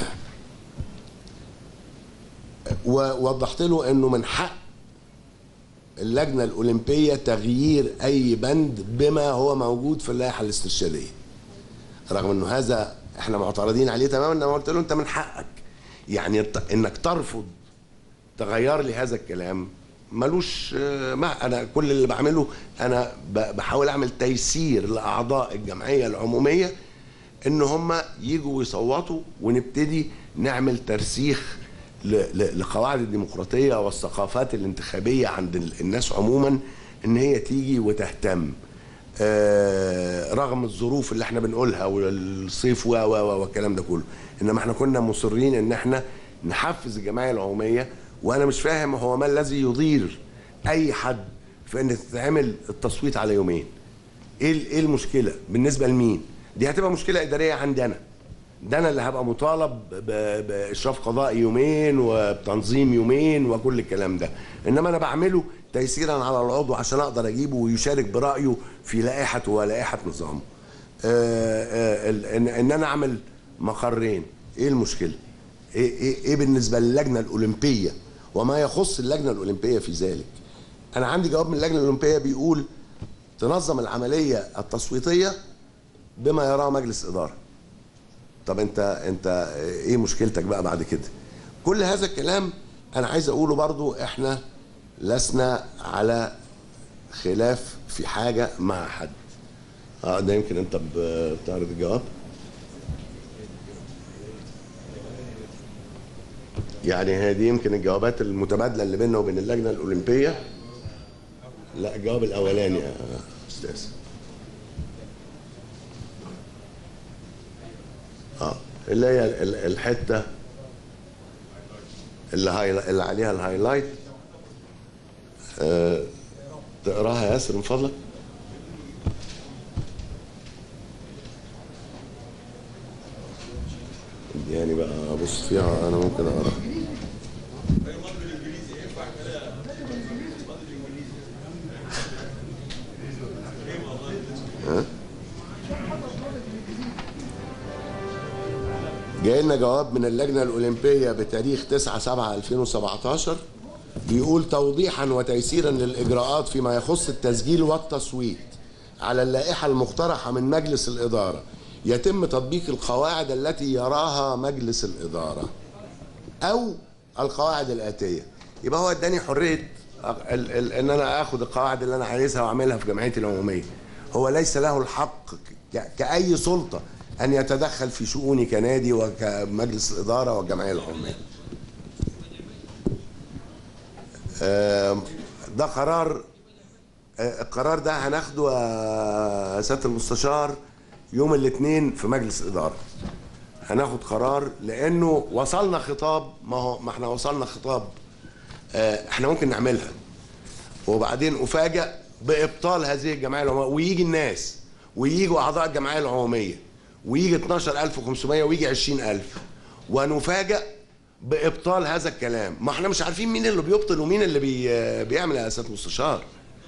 ووضحت له انه من حق اللجنه الاولمبيه تغيير اي بند بما هو موجود في اللائحه الاسترشاديه رغم انه هذا احنا معترضين عليه تماما انا قلت له انت من حقك يعني الت- انك ترفض تغير لي هذا الكلام ملوش آه، ما انا كل اللي بعمله انا ب- بحاول اعمل تيسير لاعضاء الجمعيه العموميه ان هم يجوا ويصوتوا ونبتدي نعمل ترسيخ ل- ل- لقواعد الديمقراطيه والثقافات الانتخابيه عند ال- الناس عموما ان هي تيجي وتهتم آه، رغم الظروف اللي احنا بنقولها والصيف و و و والكلام ده كله انما احنا كنا مصرين ان احنا نحفز الجمعيه العموميه وانا مش فاهم هو ما الذي يضير اي حد في ان تتعمل التصويت على يومين ايه ال- ايه المشكله بالنسبه لمين دي هتبقى مشكله اداريه عندي انا ده انا اللي هبقى مطالب ب- باشراف قضائي يومين وبتنظيم يومين وكل الكلام ده انما انا بعمله تيسيرا على العضو عشان اقدر اجيبه ويشارك برايه في لائحته ولائحه نظامه آه، آه، ال- ان ان انا اعمل مقرين ايه المشكله ايه ايه, إيه بالنسبه للجنه الاولمبيه وما يخص اللجنه الاولمبيه في ذلك انا عندي جواب من اللجنه الاولمبيه بيقول تنظم العمليه التصويتيه بما يراه مجلس اداره طب انت انت ايه مشكلتك بقى بعد كده كل هذا الكلام انا عايز اقوله برضو احنا لسنا على خلاف في حاجه مع حد اه ده يمكن انت ب- بتعرض الجواب يعني هذه يمكن الجوابات المتبادله اللي بيننا وبين اللجنه الاولمبيه لا الجواب الاولاني يا استاذ اه اللي هي ال- الحته اللي, هاي اللي عليها الهايلايت آه تقراها يا ياسر من فضلك يعني بقى ابص فيها انا ممكن اقراها جاي لنا جواب من اللجنة الأولمبية بتاريخ 9 7 2017 بيقول توضيحا وتيسيرا للإجراءات فيما يخص التسجيل والتصويت على اللائحة المقترحة من مجلس الإدارة يتم تطبيق القواعد التي يراها مجلس الإدارة أو القواعد الآتية يبقى هو اداني حرية ال- ال- ان انا اخد القواعد اللي انا عايزها واعملها في جمعيتي العموميه هو ليس له الحق ك- كاي سلطه ان يتدخل في شؤوني كنادي وكمجلس الاداره والجمعيه العموميه آم، ده قرار آه، القرار ده هناخده يا سياده المستشار يوم الاثنين في مجلس الاداره هناخد قرار لانه وصلنا خطاب ما هو ما احنا وصلنا خطاب آه، احنا ممكن نعملها وبعدين افاجئ بابطال هذه الجمعيه العموميه ويجي الناس وييجوا اعضاء الجمعيه العموميه ويجي 12500 ويجي 20000 ونفاجئ بابطال هذا الكلام ما احنا مش عارفين مين اللي بيبطل ومين اللي بي بيعمل يا سياده المستشار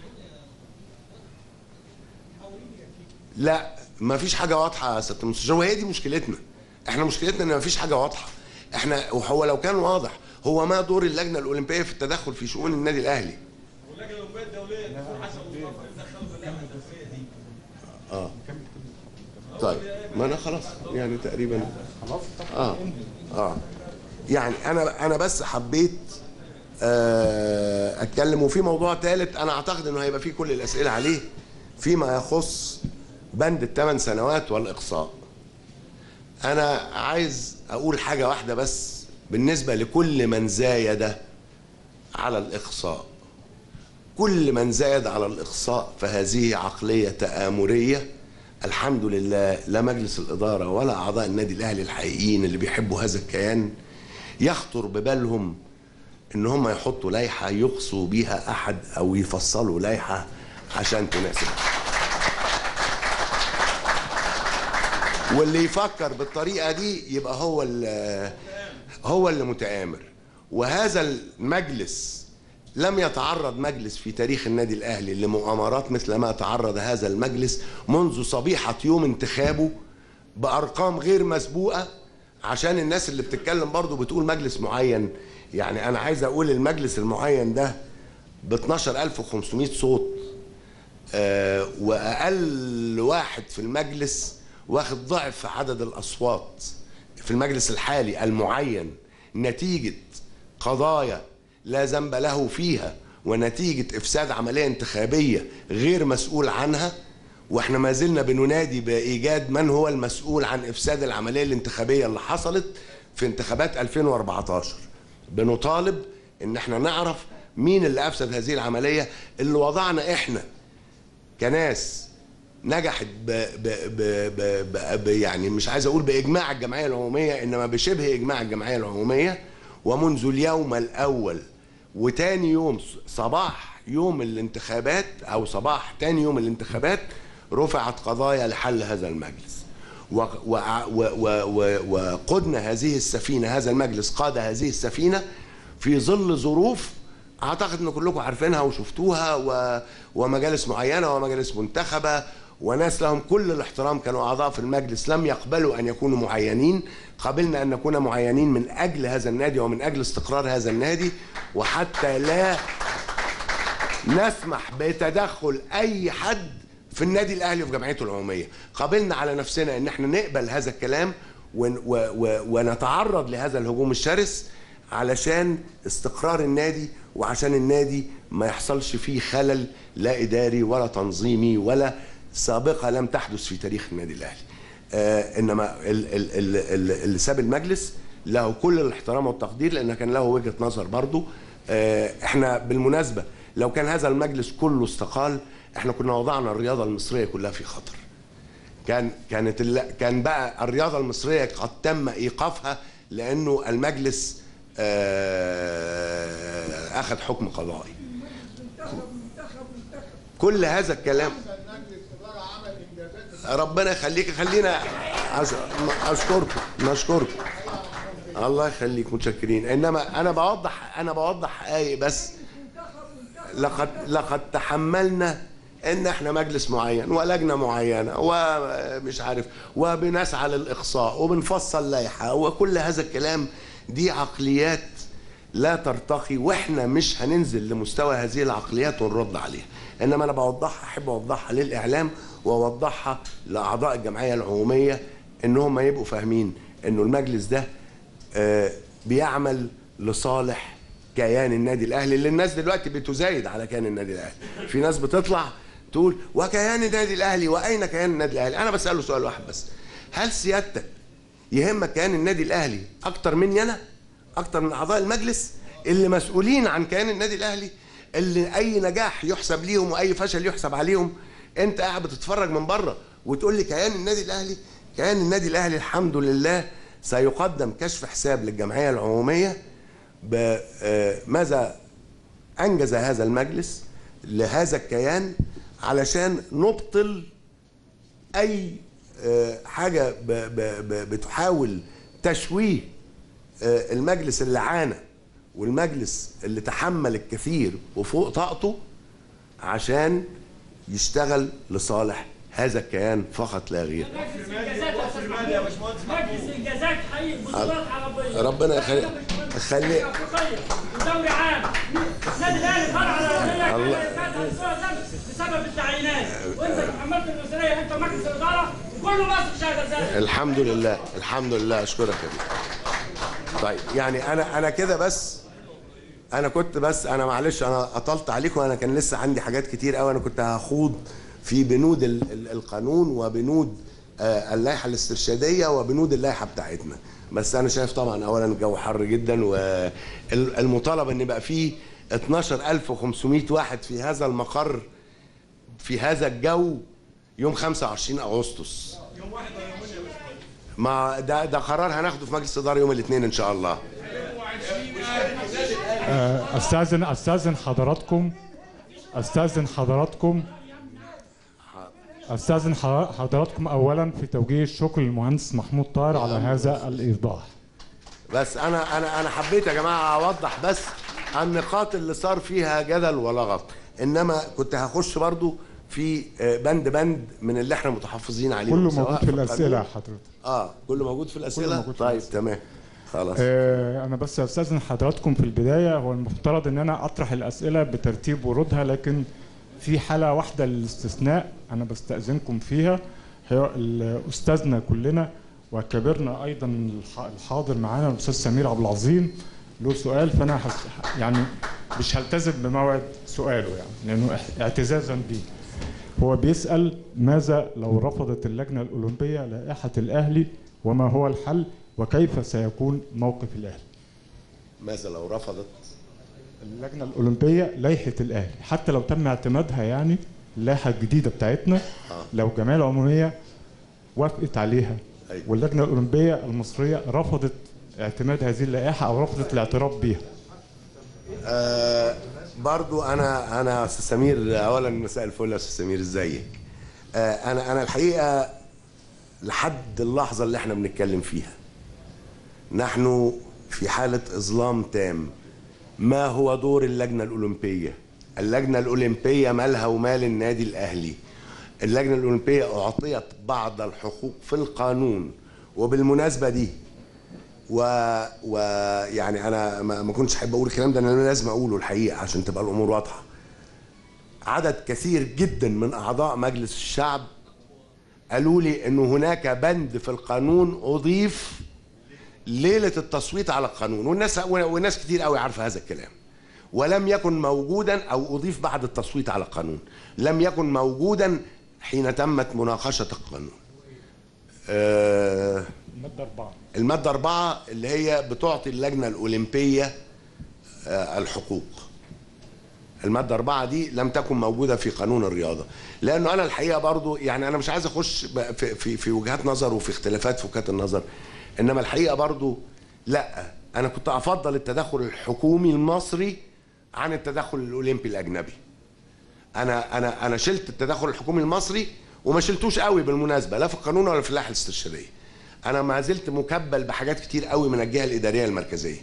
لا ما فيش حاجه واضحه يا سياده المستشار وهي دي مشكلتنا احنا مشكلتنا ان ما فيش حاجه واضحه احنا وهو لو كان واضح هو ما دور اللجنه الاولمبيه في التدخل في شؤون النادي الاهلي اه طيب ما انا خلاص يعني تقريبا اه اه يعني انا انا بس حبيت آه، اتكلم وفي موضوع ثالث انا اعتقد انه هيبقى فيه كل الاسئله عليه فيما يخص بند الثمان سنوات والاقصاء انا عايز اقول حاجه واحده بس بالنسبه لكل من زايد على الاقصاء كل من زايد على الاقصاء فهذه عقليه تآمريه الحمد لله لا مجلس الاداره ولا اعضاء النادي الاهلي الحقيقيين اللي بيحبوا هذا الكيان يخطر ببالهم ان هم يحطوا لائحه يقصوا بيها احد او يفصلوا لائحه عشان تناسب واللي يفكر بالطريقه دي يبقى هو اللي هو اللي متآمر وهذا المجلس لم يتعرض مجلس في تاريخ النادي الاهلي لمؤامرات مثل ما تعرض هذا المجلس منذ صبيحه يوم انتخابه بارقام غير مسبوقه عشان الناس اللي بتتكلم برضو بتقول مجلس معين يعني انا عايز اقول المجلس المعين ده ب 12500 صوت آه، واقل واحد في المجلس واخد ضعف عدد الاصوات في المجلس الحالي المعين نتيجه قضايا لا ذنب له فيها ونتيجه افساد عمليه انتخابيه غير مسؤول عنها واحنا ما زلنا بننادي بايجاد من هو المسؤول عن افساد العمليه الانتخابيه اللي حصلت في انتخابات 2014 بنطالب ان احنا نعرف مين اللي افسد هذه العمليه اللي وضعنا احنا كناس نجحت ب ب ب ب ب ب يعني مش عايز اقول باجماع الجمعيه العموميه انما بشبه اجماع الجمعيه العموميه ومنذ اليوم الاول وتاني يوم صباح يوم الانتخابات او صباح تاني يوم الانتخابات رفعت قضايا لحل هذا المجلس و- و- و- و- و- وقدنا هذه السفينه هذا المجلس قاد هذه السفينه في ظل ظروف اعتقد ان كلكم عارفينها وشفتوها و... ومجالس معينه ومجالس منتخبه وناس لهم كل الاحترام كانوا اعضاء في المجلس لم يقبلوا ان يكونوا معينين قبلنا ان نكون معينين من اجل هذا النادي ومن اجل استقرار هذا النادي وحتى لا نسمح بتدخل اي حد في النادي الاهلي وفي جمعيته العموميه قابلنا على نفسنا ان احنا نقبل هذا الكلام ون و و ونتعرض لهذا الهجوم الشرس علشان استقرار النادي وعشان النادي ما يحصلش فيه خلل لا اداري ولا تنظيمي ولا سابقه لم تحدث في تاريخ النادي الاهلي آه انما ال- ال- ال- ال- اللي ساب المجلس له كل الاحترام والتقدير لان كان له وجهه نظر برضه آه احنا بالمناسبه لو كان هذا المجلس كله استقال احنا كنا وضعنا الرياضه المصريه كلها في خطر كان كانت ال- كان بقى الرياضه المصريه قد تم ايقافها لانه المجلس آه، اخذ حكم قضائي كل هذا الكلام ربنا يخليك خلينا أش- اشكركم نشكركم الله يخليك متشكرين انما انا بوضح انا بوضح حقائق بس لقد لقد تحملنا ان احنا مجلس معين ولجنه معينه ومش عارف وبنسعى للاقصاء وبنفصل لائحه وكل هذا الكلام دي عقليات لا ترتقي واحنا مش هننزل لمستوى هذه العقليات ونرد عليها انما انا بوضحها احب اوضحها للاعلام واوضحها لاعضاء الجمعيه العموميه انهم ما يبقوا فاهمين انه المجلس ده آه، بيعمل لصالح كيان النادي الاهلي اللي الناس دلوقتي بتزايد على كيان النادي الاهلي في ناس بتطلع تقول وكيان النادي الاهلي واين كيان النادي الاهلي انا بساله سؤال واحد بس هل سيادتك يهمك كيان النادي الاهلي اكتر مني انا اكتر من اعضاء المجلس اللي مسؤولين عن كيان النادي الاهلي اللي اي نجاح يحسب ليهم واي فشل يحسب عليهم انت قاعد بتتفرج من بره وتقول لي كيان النادي الاهلي كيان النادي الاهلي الحمد لله سيقدم كشف حساب للجمعيه العموميه بماذا انجز هذا المجلس لهذا الكيان علشان نبطل اي آه، حاجه ب- ب- ب- بتحاول تشويه آه، المجلس اللي عانى والمجلس اللي تحمل الكثير وفوق طاقته عشان يشتغل لصالح هذا الكيان فقط لا غير مجلس الجازات يا أستاذ محمود. مجلس الجازات حقيقي بطولات عربيه ربنا يخلي خلي افريقيه ودوري عام النادي الاهلي فرع على الله. الرياضيه بسبب التعيينات وانت تحملت المسؤوليه انت مجلس الاداره وكل مصر شهد ذلك الحمد لله الحمد لله اشكرك يا بيه. طيب يعني انا انا كده بس انا كنت بس انا معلش انا اطلت عليكم انا كان لسه عندي حاجات كتير قوي انا كنت هخوض في بنود ال- ال- القانون وبنود آه، اللائحه الاسترشاديه وبنود اللائحه بتاعتنا بس انا شايف طبعا اولا الجو حر جدا والمطالبه ان يبقى فيه 12500 واحد في هذا المقر في هذا الجو يوم 25 اغسطس ما ده ده قرار هناخده في مجلس الاداره يوم الاثنين ان شاء الله آه، استاذن استاذن حضراتكم استاذن حضراتكم استاذن حضر- حضراتكم اولا في توجيه الشكر للمهندس محمود طاهر على هذا الايضاح بس انا انا انا حبيت يا جماعه اوضح بس النقاط اللي صار فيها جدل ولغط انما كنت هخش برضو في آه، بند بند من اللي احنا متحفظين عليه كله سواء موجود في الاسئله يا القانون- حضرتك اه كله موجود في الاسئله موجود في طيب الأسئلة. تمام خلاص آه، انا بس استاذن حضراتكم في البدايه هو المفترض ان انا اطرح الاسئله بترتيب وردها لكن في حاله واحده للاستثناء انا بستاذنكم فيها هي ال- استاذنا كلنا وكبرنا ايضا الح- الحاضر معانا الاستاذ سمير عبد العظيم له سؤال فانا هس- يعني مش هلتزم بموعد سؤاله يعني لانه اح- اعتزازا بيه هو بيسال ماذا لو رفضت اللجنه الاولمبيه لائحه الاهلي وما هو الحل وكيف سيكون موقف الاهلي ماذا لو رفضت اللجنه الاولمبيه لائحه الاهلي حتى لو تم اعتمادها يعني اللائحه الجديده بتاعتنا لو الجمعيه العموميه وافقت عليها أيوة. واللجنه الاولمبيه المصريه رفضت اعتماد هذه اللائحه او رفضت الاعتراف بها آه برضو انا انا يا استاذ سمير اولا مساء الفل يا استاذ سمير ازيك آه انا انا الحقيقه لحد اللحظة اللي احنا بنتكلم فيها نحن في حالة إظلام تام ما هو دور اللجنة الأولمبية اللجنة الأولمبية مالها ومال النادي الأهلي اللجنة الأولمبية أعطيت بعض الحقوق في القانون وبالمناسبة دي و... و يعني أنا ما ما كنتش أحب أقول الكلام ده أنا لازم أقوله الحقيقة عشان تبقى الأمور واضحة عدد كثير جدا من أعضاء مجلس الشعب قالوا لي انه هناك بند في القانون اضيف ليله التصويت على القانون والناس والناس كتير قوي عارفه هذا الكلام ولم يكن موجودا او اضيف بعد التصويت على القانون لم يكن موجودا حين تمت مناقشه القانون آه المادة أربعة المادة أربعة اللي هي بتعطي اللجنة الأولمبية آه، الحقوق المادة أربعة دي لم تكن موجودة في قانون الرياضة لأنه أنا الحقيقة برضو يعني أنا مش عايز أخش ب- في, في, في وجهات نظر وفي اختلافات في وجهات النظر إنما الحقيقة برضو لا أنا كنت أفضل التدخل الحكومي المصري عن التدخل الأولمبي الأجنبي انا انا انا شلت التدخل الحكومي المصري وما شلتوش قوي بالمناسبه لا في القانون ولا في اللائحه الاستشاريه انا ما زلت مكبل بحاجات كتير قوي من الجهه الاداريه المركزيه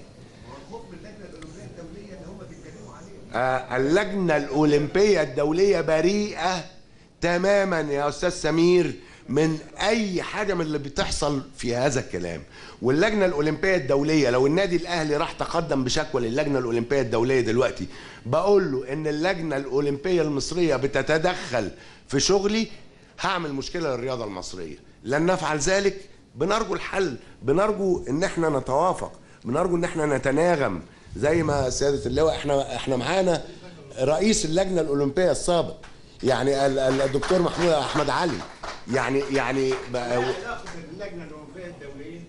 آه، اللجنه الاولمبيه الدوليه بريئه تماما يا استاذ سمير من اي حاجه من اللي بتحصل في هذا الكلام واللجنه الاولمبيه الدوليه لو النادي الاهلي راح تقدم بشكوى للجنه الاولمبيه الدوليه دلوقتي بقول له ان اللجنه الاولمبيه المصريه بتتدخل في شغلي هعمل مشكله للرياضه المصريه لن نفعل ذلك بنرجو الحل بنرجو ان احنا نتوافق بنرجو ان احنا نتناغم زي ما سياده اللواء احنا احنا معانا رئيس اللجنه الاولمبيه السابق يعني ال- ال- الدكتور محمود احمد علي يعني يعني بقى- علاقه اللجنه الاولمبيه الدوليه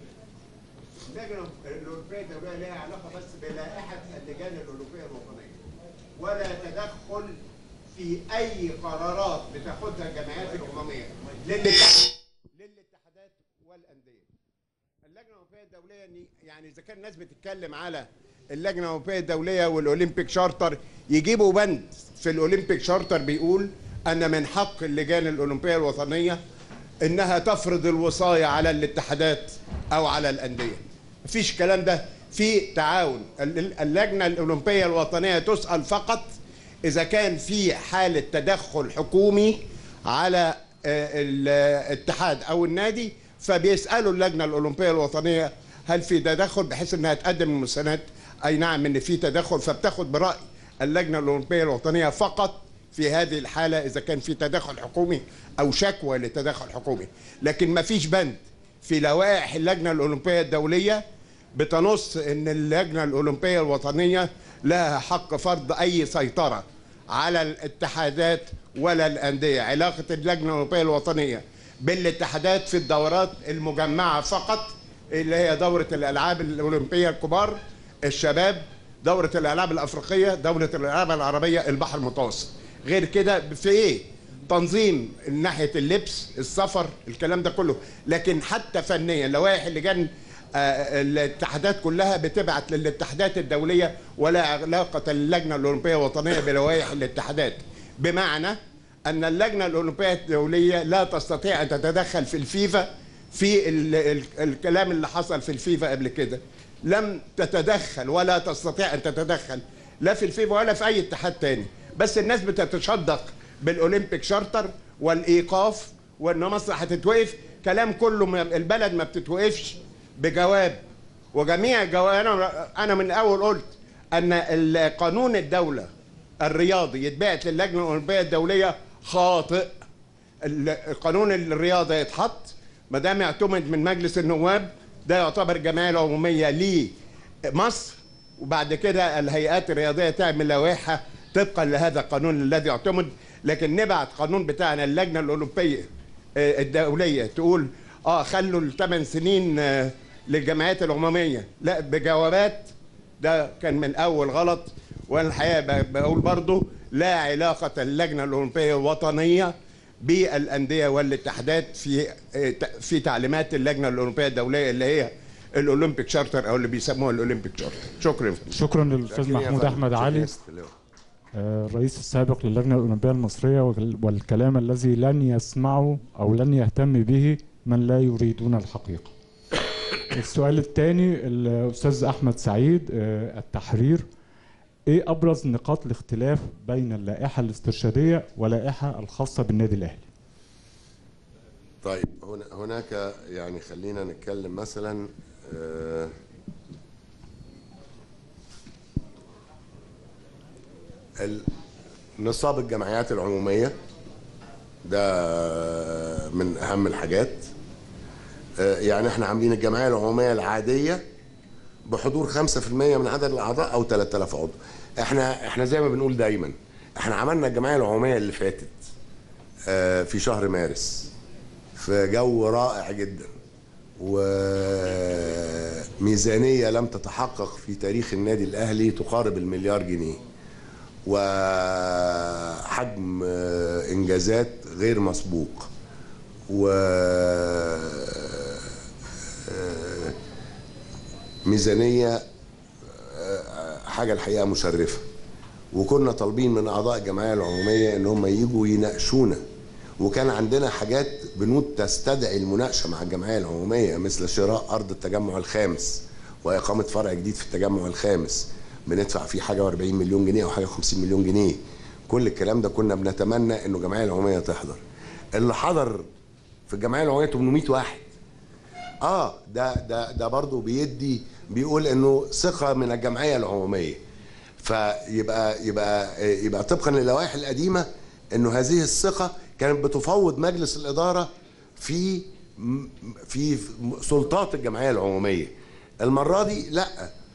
اللجنه الاولمبيه الدوليه لها علاقه بس بلائحه اللجان الاولمبيه الوطنيه ولا تدخل في اي قرارات بتاخدها الجمعيات الامميه للاتحاد- للاتحادات والانديه اللجنه الاولمبيه الدوليه إن- يعني اذا كان الناس بتتكلم على اللجنه الاولمبيه الدوليه والاولمبيك شارتر يجيبوا بند في الاولمبيك شارتر بيقول ان من حق اللجان الاولمبيه الوطنيه انها تفرض الوصايه على الاتحادات او على الانديه مفيش الكلام ده في تعاون ال- اللجنه الاولمبيه الوطنيه تسال فقط اذا كان في حاله تدخل حكومي على آه، الاتحاد او النادي فبيسالوا اللجنه الاولمبيه الوطنيه هل في تدخل بحيث انها تقدم المستندات اي نعم ان في تدخل فبتاخد براي اللجنه الاولمبيه الوطنيه فقط في هذه الحاله اذا كان في تدخل حكومي او شكوى لتدخل حكومي لكن ما فيش بند في لوائح اللجنه الاولمبيه الدوليه بتنص ان اللجنه الاولمبيه الوطنيه لها حق فرض اي سيطره على الاتحادات ولا الانديه علاقه اللجنه الاولمبيه الوطنيه بالاتحادات في الدورات المجمعه فقط اللي هي دوره الالعاب الاولمبيه الكبار الشباب دوره الالعاب الافريقيه دوره الالعاب العربيه البحر المتوسط غير كده في ايه تنظيم ناحيه اللبس السفر الكلام ده كله لكن حتى فنيا لوائح اللجان آه، الاتحادات كلها بتبعت للاتحادات الدوليه ولا علاقه اللجنه الاولمبيه الوطنيه بلوائح الاتحادات بمعنى ان اللجنه الاولمبيه الدوليه لا تستطيع ان تتدخل في الفيفا في ال ال الكلام اللي حصل في الفيفا قبل كده لم تتدخل ولا تستطيع ان تتدخل لا في الفيفا ولا في اي اتحاد تاني بس الناس بتتشدق بالاولمبيك شارتر والايقاف وان مصر هتتوقف كلام كله ما- البلد ما بتتوقفش بجواب وجميع جواب انا انا من الاول قلت ان ال- قانون الدوله الرياضي يتبعت للجنه الاولمبيه الدوليه خاطئ ال- قانون الرياضه يتحط ما دام يعتمد من مجلس النواب ده يعتبر الجمعيه العموميه لمصر وبعد كده الهيئات الرياضيه تعمل لوائحها طبقا لهذا القانون الذي يعتمد لكن نبعت قانون بتاعنا اللجنه الاولمبيه آه، الدوليه تقول اه خلوا الثمان سنين آه، للجمعيات العموميه لا بجوابات ده كان من اول غلط وانا الحقيقه ب- بقول برضو لا علاقه اللجنه الاولمبيه الوطنيه بالانديه والاتحادات في في تعليمات اللجنه الاولمبيه الدوليه اللي هي الاولمبيك شارتر او اللي بيسموها الاولمبيك شارتر شكرا شكرا للاستاذ محمود احمد علي آه، الرئيس السابق للجنة الأولمبية المصرية وال- والكلام الذي لن يسمعه أو لن يهتم به من لا يريدون الحقيقة السؤال الثاني الأستاذ أحمد سعيد آه، التحرير إيه أبرز نقاط الاختلاف بين اللائحة الاسترشادية واللائحة الخاصة بالنادي الأهلي طيب هنا هناك يعني خلينا نتكلم مثلا آه، ال- نصاب الجمعيات العمومية ده من أهم الحاجات آه، يعني احنا عاملين الجمعية العمومية العادية بحضور 5% من عدد الأعضاء أو 3000 عضو احنا احنا زي ما بنقول دايما احنا عملنا الجمعية العمومية اللي فاتت آه، في شهر مارس في جو رائع جدا وميزانية لم تتحقق في تاريخ النادي الأهلي تقارب المليار جنيه وحجم آه، إنجازات غير مسبوق و آه، ميزانية آه، حاجة الحقيقة مشرفة وكنا طالبين من أعضاء الجمعية العمومية إن هم يجوا يناقشونا وكان عندنا حاجات بنود تستدعي المناقشه مع الجمعيه العموميه مثل شراء ارض التجمع الخامس واقامه فرع جديد في التجمع الخامس بندفع فيه حاجه و40 مليون جنيه او حاجه 50 مليون جنيه كل الكلام ده كنا بنتمنى انه الجمعيه العموميه تحضر اللي حضر في الجمعيه العموميه 800 واحد اه ده ده ده برضه بيدي بيقول انه ثقه من الجمعيه العموميه فيبقى يبقى يبقى طبقا للوائح القديمه انه هذه الثقه كانت بتفوض مجلس الاداره في في سلطات الجمعيه العموميه المره دي لا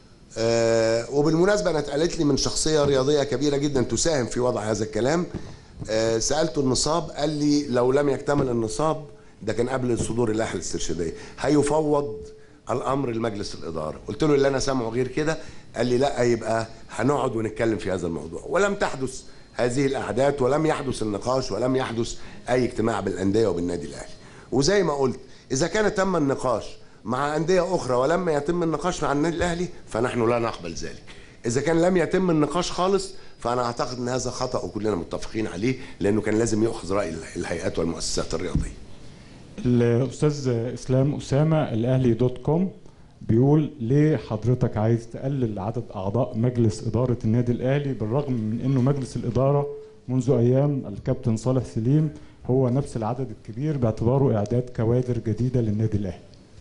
آه وبالمناسبه انا اتقالت لي من شخصيه رياضيه كبيره جدا تساهم في وضع هذا الكلام آه سالته النصاب قال لي لو لم يكتمل النصاب ده كان قبل صدور اللائحه الاسترشاديه هيفوض الامر لمجلس الاداره قلت له اللي انا سامعه غير كده قال لي لا يبقى هنقعد ونتكلم في هذا الموضوع ولم تحدث هذه الاعداد ولم يحدث النقاش ولم يحدث اي اجتماع بالانديه وبالنادي الاهلي وزي ما قلت اذا كان تم النقاش مع انديه اخرى ولم يتم النقاش مع النادي الاهلي فنحن لا نقبل ذلك اذا كان لم يتم النقاش خالص فانا اعتقد ان هذا خطا وكلنا متفقين عليه لانه كان لازم يؤخذ راي الهيئات والمؤسسات الرياضيه الأستاذ إسلام أسامة الأهلي دوت كوم بيقول ليه حضرتك عايز تقلل عدد أعضاء مجلس إدارة النادي الأهلي بالرغم من أنه مجلس الإدارة منذ أيام الكابتن صالح سليم هو نفس العدد الكبير باعتباره إعداد كوادر جديدة للنادي الأهلي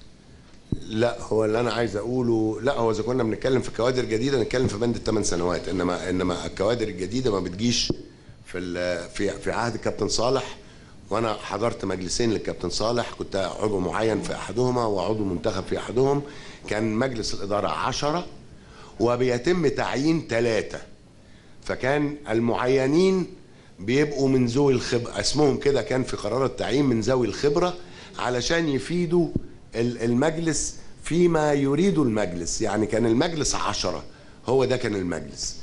لا هو اللي انا عايز اقوله لا هو اذا كنا بنتكلم في كوادر جديده نتكلم في بند الثمان سنوات انما انما الكوادر الجديده ما بتجيش في ال- في في عهد الكابتن صالح وانا حضرت مجلسين للكابتن صالح كنت عضو معين في احدهما وعضو منتخب في احدهم كان مجلس الاداره عشرة وبيتم تعيين ثلاثه فكان المعينين بيبقوا من ذوي الخبره اسمهم كده كان في قرار التعيين من ذوي الخبره علشان يفيدوا ال- المجلس فيما يريد المجلس يعني كان المجلس عشرة هو ده كان المجلس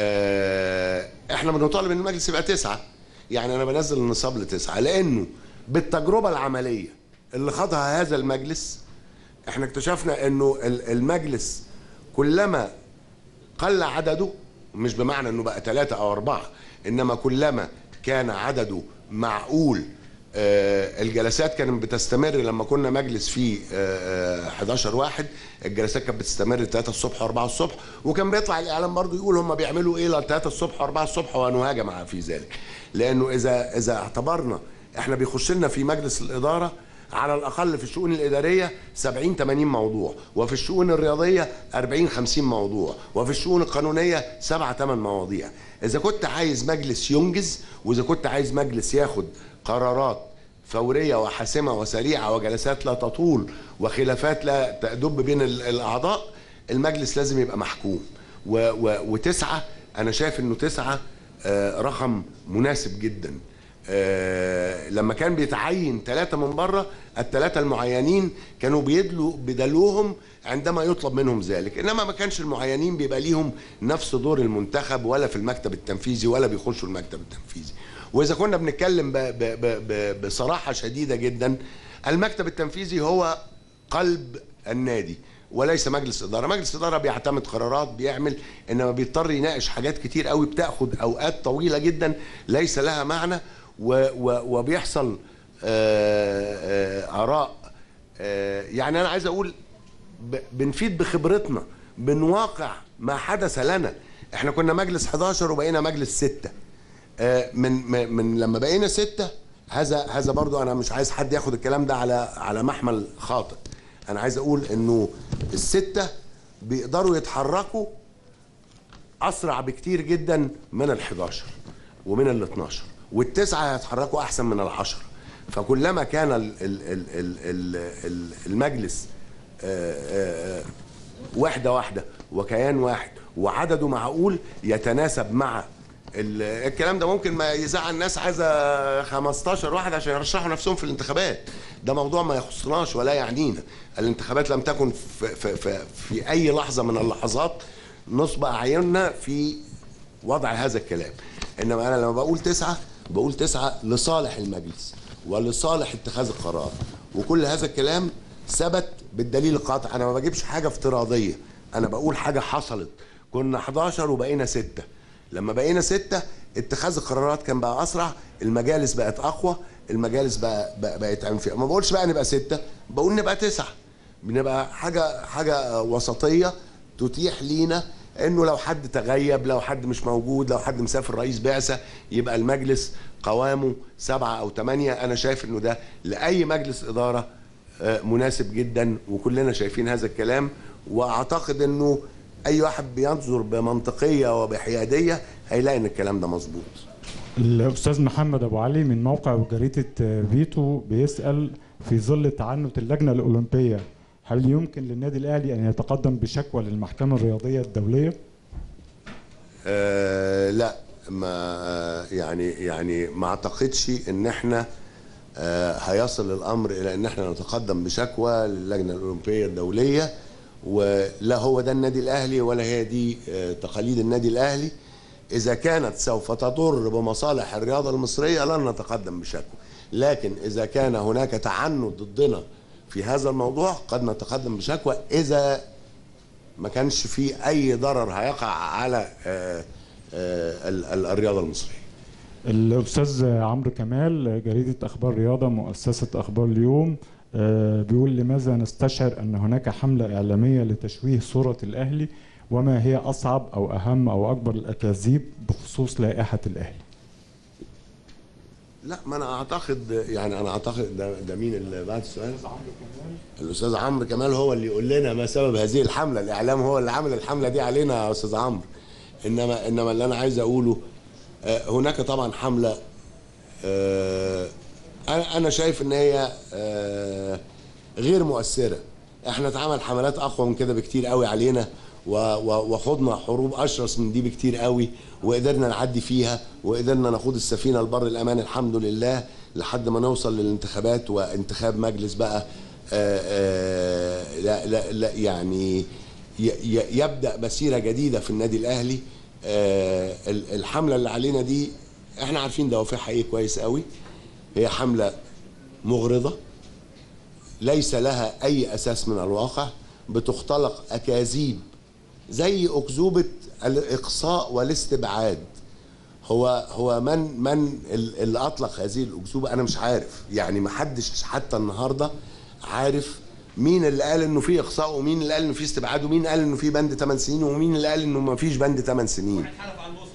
آه، احنا بنطالب ان المجلس يبقى تسعة يعني انا بنزل النصاب لتسعة لانه بالتجربة العملية اللي خاضها هذا المجلس احنا اكتشفنا انه ال- المجلس كلما قل عدده مش بمعنى انه بقى ثلاثة او اربعة انما كلما كان عدده معقول آه، الجلسات كانت بتستمر لما كنا مجلس فيه آه، آه، 11 واحد الجلسات كانت بتستمر 3 الصبح و4 الصبح وكان بيطلع الاعلام برضو يقول هم بيعملوا ايه ل 3 الصبح و4 الصبح ونهاجم في ذلك لانه اذا اذا اعتبرنا احنا بيخش لنا في مجلس الاداره على الاقل في الشؤون الاداريه 70 80 موضوع وفي الشؤون الرياضيه 40 50 موضوع وفي الشؤون القانونيه 7 8 مواضيع اذا كنت عايز مجلس ينجز واذا كنت عايز مجلس ياخد قرارات فوريه وحاسمه وسريعه وجلسات لا تطول وخلافات لا تدب بين ال- الاعضاء المجلس لازم يبقى محكوم و و وتسعه انا شايف انه تسعه آه، رقم مناسب جدا آه، لما كان بيتعين ثلاثة من بره الثلاثة المعينين كانوا بيدلوا بدلوهم عندما يطلب منهم ذلك انما ما كانش المعينين بيبقى ليهم نفس دور المنتخب ولا في المكتب التنفيذي ولا بيخشوا المكتب التنفيذي واذا كنا بنتكلم ب ب ب ب بصراحة شديدة جدا المكتب التنفيذي هو قلب النادي وليس مجلس اداره مجلس اداره بيعتمد قرارات بيعمل انما بيضطر يناقش حاجات كتير قوي بتاخد اوقات طويله جدا ليس لها معنى و و وبيحصل آه، آه، اراء آه، يعني انا عايز اقول ب- بنفيد بخبرتنا من واقع ما حدث لنا احنا كنا مجلس 11 وبقينا مجلس 6 آه، من من من لما بقينا ستة هذا هذا برضو انا مش عايز حد ياخد الكلام ده على على محمل خاطئ انا عايز اقول انه الستة بيقدروا يتحركوا اسرع بكتير جدا من ال11 ومن ال12 والتسعه هيتحركوا احسن من العشرة فكلما كان ال ال ال ال ال ال المجلس آه، آه، آه، وحده واحده وكيان واحد وعدده معقول يتناسب مع ال- الكلام ده ممكن ما يزعل الناس عايزه 15 واحد عشان يرشحوا نفسهم في الانتخابات ده موضوع ما يخصناش ولا يعنينا الانتخابات لم تكن في, في, في, في اي لحظه من اللحظات نصب اعيننا في وضع هذا الكلام انما انا لما بقول تسعه بقول تسعه لصالح المجلس ولصالح اتخاذ القرار وكل هذا الكلام ثبت بالدليل القاطع انا ما بجيبش حاجه افتراضيه انا بقول حاجه حصلت كنا 11 وبقينا ستة لما بقينا ستة اتخاذ القرارات كان بقى اسرع المجالس بقت اقوى المجالس بقى, بقى بقت عن فيها ما بقولش بقى نبقى ستة بقول نبقى تسعة بنبقى حاجه حاجه وسطيه تتيح لينا انه لو حد تغيب لو حد مش موجود لو حد مسافر رئيس بعثه يبقى المجلس قوامه سبعه او ثمانيه انا شايف انه ده لاي مجلس اداره آه، مناسب جدا وكلنا شايفين هذا الكلام واعتقد انه اي واحد بينظر بمنطقيه وبحياديه هيلاقي ان الكلام ده مظبوط الأستاذ محمد أبو علي من موقع جريدة فيتو بيسأل في ظل تعنت اللجنة الأولمبية هل يمكن للنادي الأهلي أن يتقدم بشكوى للمحكمة الرياضية الدولية؟ آه لا ما يعني يعني ما اعتقدش ان احنا آه هيصل الامر الى ان احنا نتقدم بشكوى للجنه الاولمبيه الدوليه ولا هو ده النادي الاهلي ولا هي دي آه تقاليد النادي الاهلي اذا كانت سوف تضر بمصالح الرياضه المصريه لن نتقدم بشكوى لكن اذا كان هناك تعنت ضدنا في هذا الموضوع قد نتقدم بشكوى اذا ما كانش في اي ضرر هيقع على آه، آه، ال- ال- الرياضه المصريه الأستاذ عمرو كمال جريدة أخبار رياضة مؤسسة أخبار اليوم آه، بيقول لماذا نستشعر أن هناك حملة إعلامية لتشويه صورة الأهلي وما هي أصعب أو أهم أو أكبر الأكاذيب بخصوص لائحة الأهلي لا ما انا اعتقد يعني انا اعتقد ده, ده مين اللي بعد السؤال الاستاذ عمرو كمال هو اللي يقول لنا ما سبب هذه الحمله الاعلام هو اللي عمل الحمله دي علينا يا استاذ عمرو انما انما اللي انا عايز اقوله آه، هناك طبعا حمله آه، انا أنا شايف ان هي آه، غير مؤثره احنا اتعمل حملات اقوى من كده بكتير قوي علينا و- و- وخضنا حروب اشرس من دي بكتير قوي وقدرنا نعدي فيها وقدرنا نخوض السفينه لبر الامان الحمد لله لحد ما نوصل للانتخابات وانتخاب مجلس بقى آه، آه، لا لا لا يعني ي- ي- يبدا مسيره جديده في النادي الاهلي آه، ال- الحمله اللي علينا دي احنا عارفين دوافعها ايه كويس قوي هي حمله مغرضه ليس لها اي اساس من الواقع بتختلق اكاذيب زي اكذوبه الاقصاء والاستبعاد هو هو من من ال- اللي اطلق هذه الاكذوبه انا مش عارف يعني ما حدش حتى النهارده عارف مين اللي قال انه في اقصاء ومين اللي قال انه في استبعاد ومين قال انه في بند 8 سنين ومين اللي قال انه ما فيش بند 8 سنين حلف على المصحف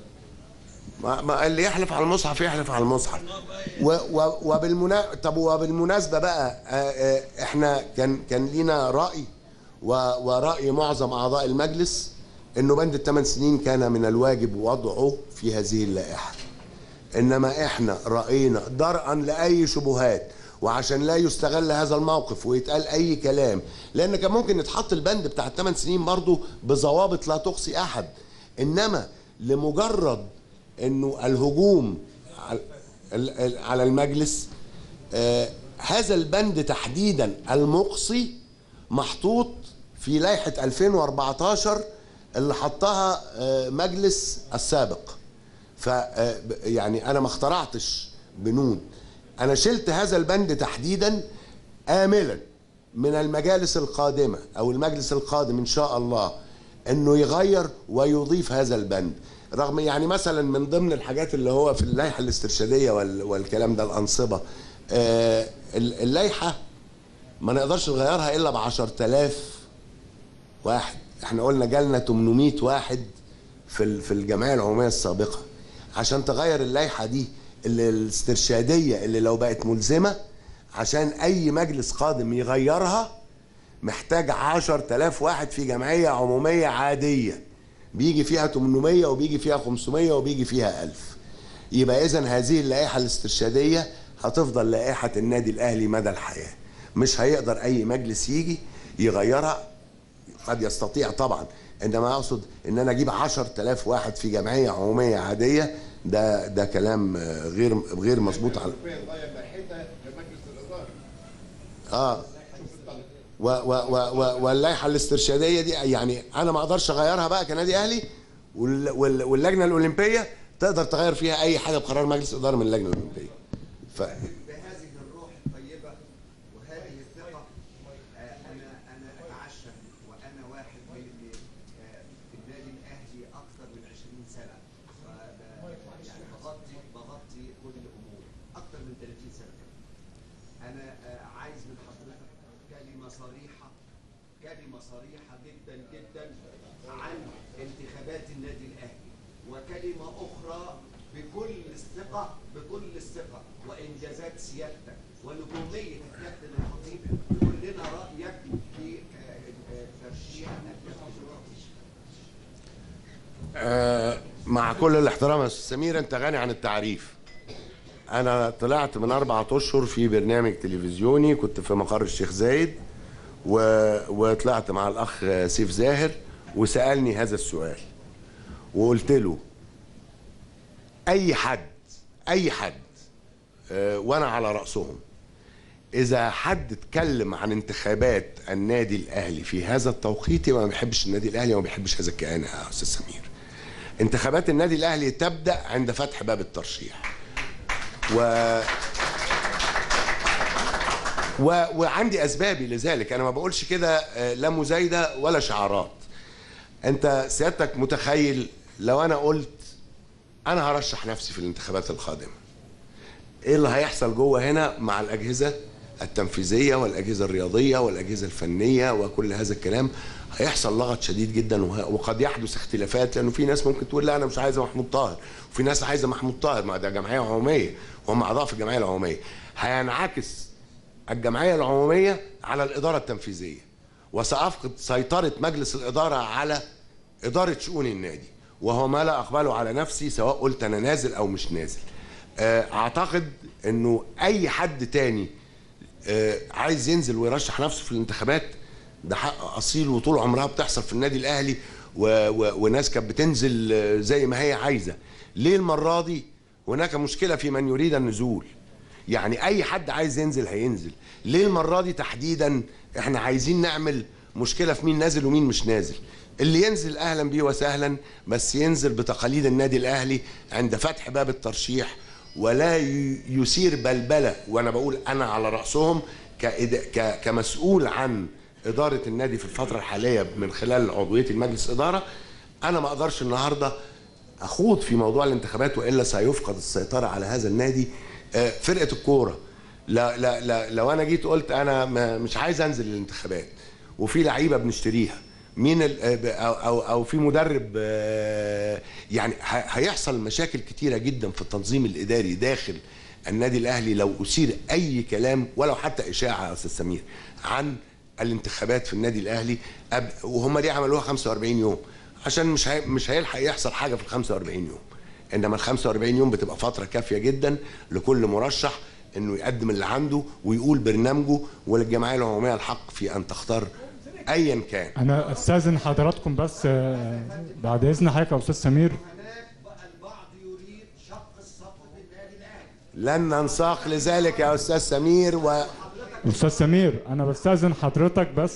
ما, ما اللي يحلف على المصحف يحلف على المصحف و و وبالمنا... طب وبالمناسبه بقى آه، آه، احنا كان كان لينا راي و... وراي معظم اعضاء المجلس انه بند الثمان سنين كان من الواجب وضعه في هذه اللائحه انما احنا راينا درءا لاي شبهات وعشان لا يستغل هذا الموقف ويتقال اي كلام لان كان ممكن يتحط البند بتاع الثمان سنين برضو بضوابط لا تقصي احد انما لمجرد انه الهجوم على- ال- ال- على المجلس آه هذا البند تحديدا المقصي محطوط في لائحه 2014 اللي حطها آه مجلس السابق ف آه، ب- يعني انا ما اخترعتش بنود انا شلت هذا البند تحديدا املا من المجالس القادمه او المجلس القادم ان شاء الله انه يغير ويضيف هذا البند رغم يعني مثلا من ضمن الحاجات اللي هو في اللائحه الاسترشاديه وال- والكلام ده الانصبه آه، ال- اللائحه ما نقدرش نغيرها الا ب 10000 واحد احنا قلنا جالنا 800 واحد في ال- في الجمعيه العموميه السابقه عشان تغير اللائحه دي اللي الاسترشاديه اللي لو بقت ملزمه عشان اي مجلس قادم يغيرها محتاج 10000 واحد في جمعيه عموميه عاديه بيجي فيها 800 وبيجي فيها 500 وبيجي فيها 1000 يبقى اذا هذه اللائحه الاسترشاديه هتفضل لائحه النادي الاهلي مدى الحياه مش هيقدر اي مجلس يجي يغيرها قد يستطيع طبعا انما اقصد ان انا اجيب 10000 واحد في جمعيه عموميه عاديه ده ده كلام آه، غير غير مظبوط على الأوروبية تغير لائحتها لمجلس الإدارة اه و و و و واللائحه الاسترشاديه دي يعني انا ما اقدرش اغيرها بقى كنادي اهلي وال وال واللجنه الاولمبيه تقدر تغير فيها اي حاجه بقرار مجلس اداره من اللجنه الاولمبيه ف بهذه الروح الطيبة وهذه الثقة آه، أنا أنا أتعشم وأنا واحد من اللي آه، في النادي الأهلي أكثر من 20 سنة ف- يعني بغطي بغطي كل الأمور أكثر من 30 سنة أنا آه، عايز من حضرتك كلمة صريحة كلمة صريحة جدا جدا عن انتخابات النادي الأهلي وكلمة أخرى بكل الثقة بكل الثقة وإنجازات سيادتك ونجومية الكابتن الخطيب قول لنا رأيك في آه، آه، ترشيح الكابتن الخطيب آه، مع كل الاحترام يا استاذ سمير انت غني عن التعريف انا طلعت من اربعة اشهر في برنامج تلفزيوني كنت في مقر الشيخ زايد و... وطلعت مع الاخ سيف زاهر وسالني هذا السؤال وقلت له اي حد اي حد آه، وانا على راسهم اذا حد اتكلم عن انتخابات النادي الاهلي في هذا التوقيت يبقى ما بيحبش النادي الاهلي وما بيحبش هذا الكيان يا استاذ سمير انتخابات النادي الاهلي تبدا عند فتح باب الترشيح و و... وعندي اسبابي لذلك انا ما بقولش كده آه، لا مزايده ولا شعارات انت سيادتك متخيل لو انا قلت انا هرشح نفسي في الانتخابات القادمه ايه اللي هيحصل جوه هنا مع الاجهزه التنفيذيه والاجهزه الرياضيه والاجهزه الفنيه وكل هذا الكلام هيحصل لغط شديد جدا وه- وقد يحدث اختلافات لانه في ناس ممكن تقول لا انا مش عايزه محمود طاهر وفي ناس عايزه محمود طاهر ما ده جمعيه عموميه وهم اعضاء في الجمعيه العموميه هينعكس الجمعيه العموميه على الاداره التنفيذيه وسافقد سيطره مجلس الاداره على اداره شؤون النادي وهو ما لا اقبله على نفسي سواء قلت انا نازل او مش نازل آه، اعتقد انه اي حد تاني آه، عايز ينزل ويرشح نفسه في الانتخابات ده حق اصيل وطول عمرها بتحصل في النادي الاهلي و... و... وناس كانت بتنزل آه، زي ما هي عايزه ليه المره دي هناك مشكله في من يريد النزول يعني اي حد عايز ينزل هينزل ليه المره دي تحديدا احنا عايزين نعمل مشكله في مين نازل ومين مش نازل اللي ينزل اهلا بيه وسهلا بس ينزل بتقاليد النادي الاهلي عند فتح باب الترشيح ولا ي- يثير بلبله وانا بقول انا على راسهم كإد... ك... كمسؤول عن اداره النادي في الفتره الحاليه من خلال عضويه المجلس اداره انا ما اقدرش النهارده اخوض في موضوع الانتخابات والا سيفقد السيطره على هذا النادي آه، فرقه الكوره لا لا لا لو انا جيت قلت انا ما- مش عايز انزل الانتخابات وفي لعيبه بنشتريها مين ال- آه، ب- او او او في مدرب آه، يعني ه- هيحصل مشاكل كتيره جدا في التنظيم الاداري داخل النادي الاهلي لو اثير اي كلام ولو حتى اشاعه يا استاذ سمير عن الانتخابات في النادي الاهلي أب- وهم ليه عملوها 45 يوم عشان مش هي مش هيلحق يحصل حاجه في ال 45 يوم انما ال 45 يوم بتبقى فتره كافيه جدا لكل مرشح انه يقدم اللي عنده ويقول برنامجه وللجمعيه العموميه الحق في ان تختار ايا كان انا استاذن حضراتكم بس آه، بعد اذن حضرتك يا استاذ سمير هناك بقى البعض يريد شق الصف بالنادي الاهلي لن ننساق لذلك يا استاذ سمير و استاذ سمير انا بستاذن حضرتك بس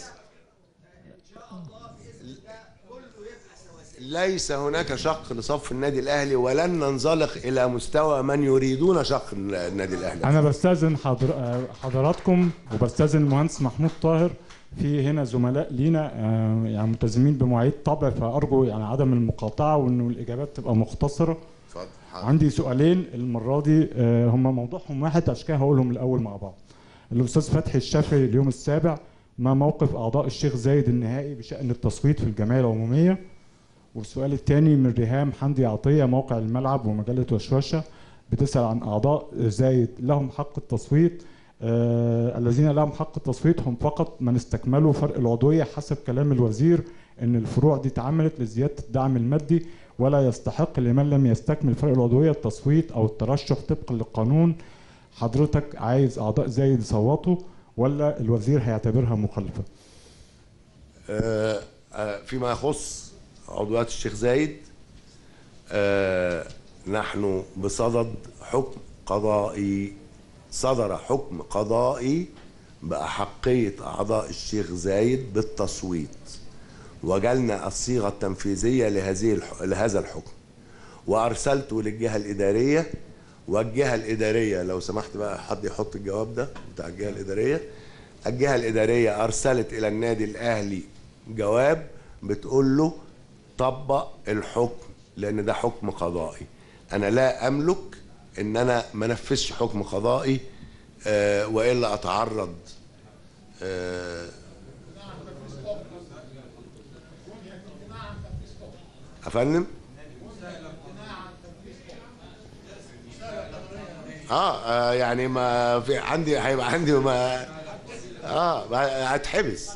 ليس هناك شق لصف النادي الاهلي ولن ننزلق الى مستوى من يريدون شق النادي الاهلي انا بستاذن حضر... آه، حضراتكم وبستاذن المهندس محمود طاهر في هنا زملاء لينا آه، يعني ملتزمين بمواعيد طبع فارجو يعني عدم المقاطعه وانه الاجابات تبقى مختصره اتفضل حاضر. عندي سؤالين المره دي آه، هم موضوعهم واحد عشان كده هقولهم الاول مع بعض الاستاذ فتحي الشافعي اليوم السابع ما موقف اعضاء الشيخ زايد النهائي بشان التصويت في الجمعيه العموميه والسؤال الثاني من ريهام حمدي عطيه موقع الملعب ومجله وشوشه بتسال عن اعضاء زايد لهم حق التصويت آه الذين لهم حق التصويت هم فقط من استكملوا فرق العضويه حسب كلام الوزير ان الفروع دي اتعملت لزياده الدعم المادي ولا يستحق لمن لم يستكمل فرق العضويه التصويت او الترشح طبقا للقانون حضرتك عايز اعضاء زايد يصوتوا ولا الوزير هيعتبرها مخالفه آه، آه، فيما يخص عضويات الشيخ زايد آه، نحن بصدد حكم قضائي صدر حكم قضائي بأحقية أعضاء الشيخ زايد بالتصويت وجلنا الصيغة التنفيذية لهذه الح... لهذا الحكم وأرسلته للجهة الإدارية والجهة الإدارية لو سمحت بقى حد يحط الجواب ده بتاع الجهة الإدارية الجهة الإدارية أرسلت إلى النادي الأهلي جواب بتقول له طبق الحكم لأن ده حكم قضائي أنا لا أملك إن أنا ما نفذش حكم قضائي آه وإلا أتعرض آه أفندم آه, اه يعني ما في عندي هيبقى عندي ما اه ما- هتحبس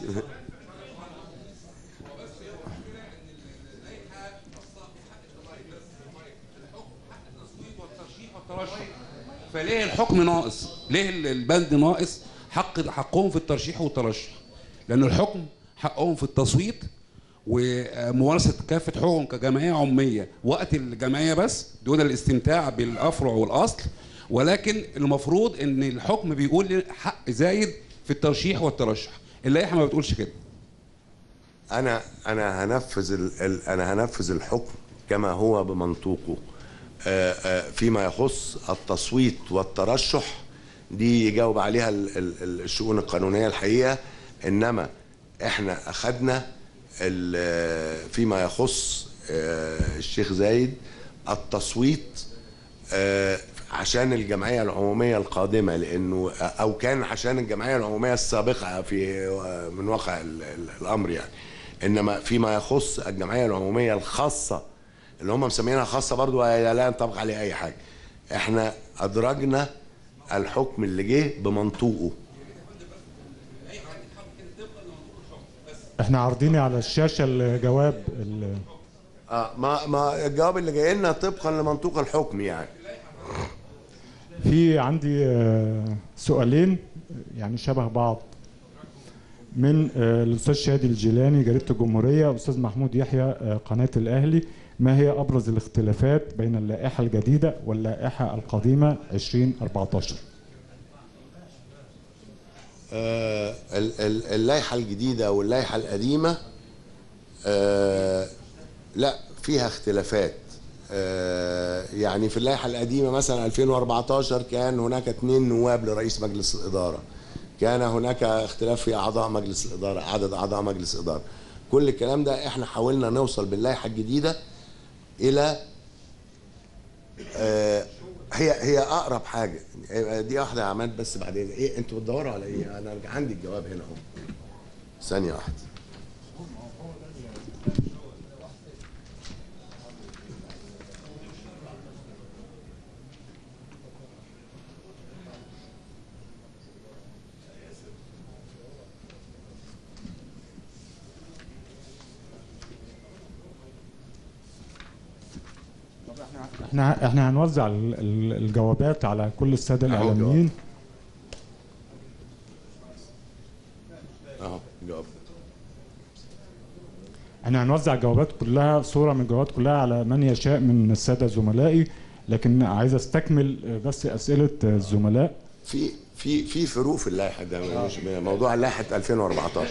فليه الحكم ناقص؟ ليه ال- البند ناقص؟ حق حقهم في الترشيح والترشح. لأن الحكم حقهم في التصويت وممارسة كافة حقوقهم كجمعية عمومية وقت الجمعية بس دون الاستمتاع بالأفرع والأصل ولكن المفروض إن الحكم بيقول لي حق زايد في الترشيح والترشح. اللائحة ما بتقولش كده. انا انا هنفذ ال ال انا هنفذ الحكم كما هو بمنطوقه آه، آه، فيما يخص التصويت والترشح دي يجاوب عليها ال- ال- ال- الشؤون القانونيه الحقيقه انما احنا اخذنا ال- فيما يخص آه، الشيخ زايد التصويت آه، عشان الجمعيه العموميه القادمه لانه او كان عشان الجمعيه العموميه السابقه في من واقع ال- ال- الامر يعني انما فيما يخص الجمعيه العموميه الخاصه اللي هم مسمينها خاصه برضو هي لا ينطبق عليه اي حاجه احنا ادرجنا الحكم اللي جه بمنطوقه احنا عارضين على الشاشه الجواب ال- اه ما ما الجواب اللي جاي لنا طبقا لمنطوق الحكم يعني في عندي آه، سؤالين يعني شبه بعض من آه، الاستاذ شادي الجيلاني جريده الجمهوريه استاذ محمود يحيى آه، قناه الاهلي ما هي ابرز الاختلافات بين اللائحه الجديده واللائحه القديمه 2014 آه، ال- ال- اللائحة الجديدة واللائحة القديمة آه، لا فيها اختلافات آه، يعني في اللائحة القديمة مثلا 2014 كان هناك اثنين نواب لرئيس مجلس الإدارة كان هناك اختلاف في أعضاء مجلس الإدارة عدد أعضاء مجلس الإدارة كل الكلام ده احنا حاولنا نوصل باللائحة الجديدة إلى آه، هي هي اقرب حاجه دي واحده يا عماد بس بعدين ايه انتوا بتدوروا على ايه انا عندي الجواب هنا اهو ثانيه واحده احنا احنا هنوزع ال- ال- الجوابات على كل الساده أهو الجواب. الاعلاميين اهو الجواب احنا هنوزع الجوابات كلها صوره من الجوابات كلها على من يشاء من الساده زملائي لكن عايز استكمل آه، بس اسئله آه، الزملاء في في في فروق في اللائحه ده مش موضوع لائحه 2014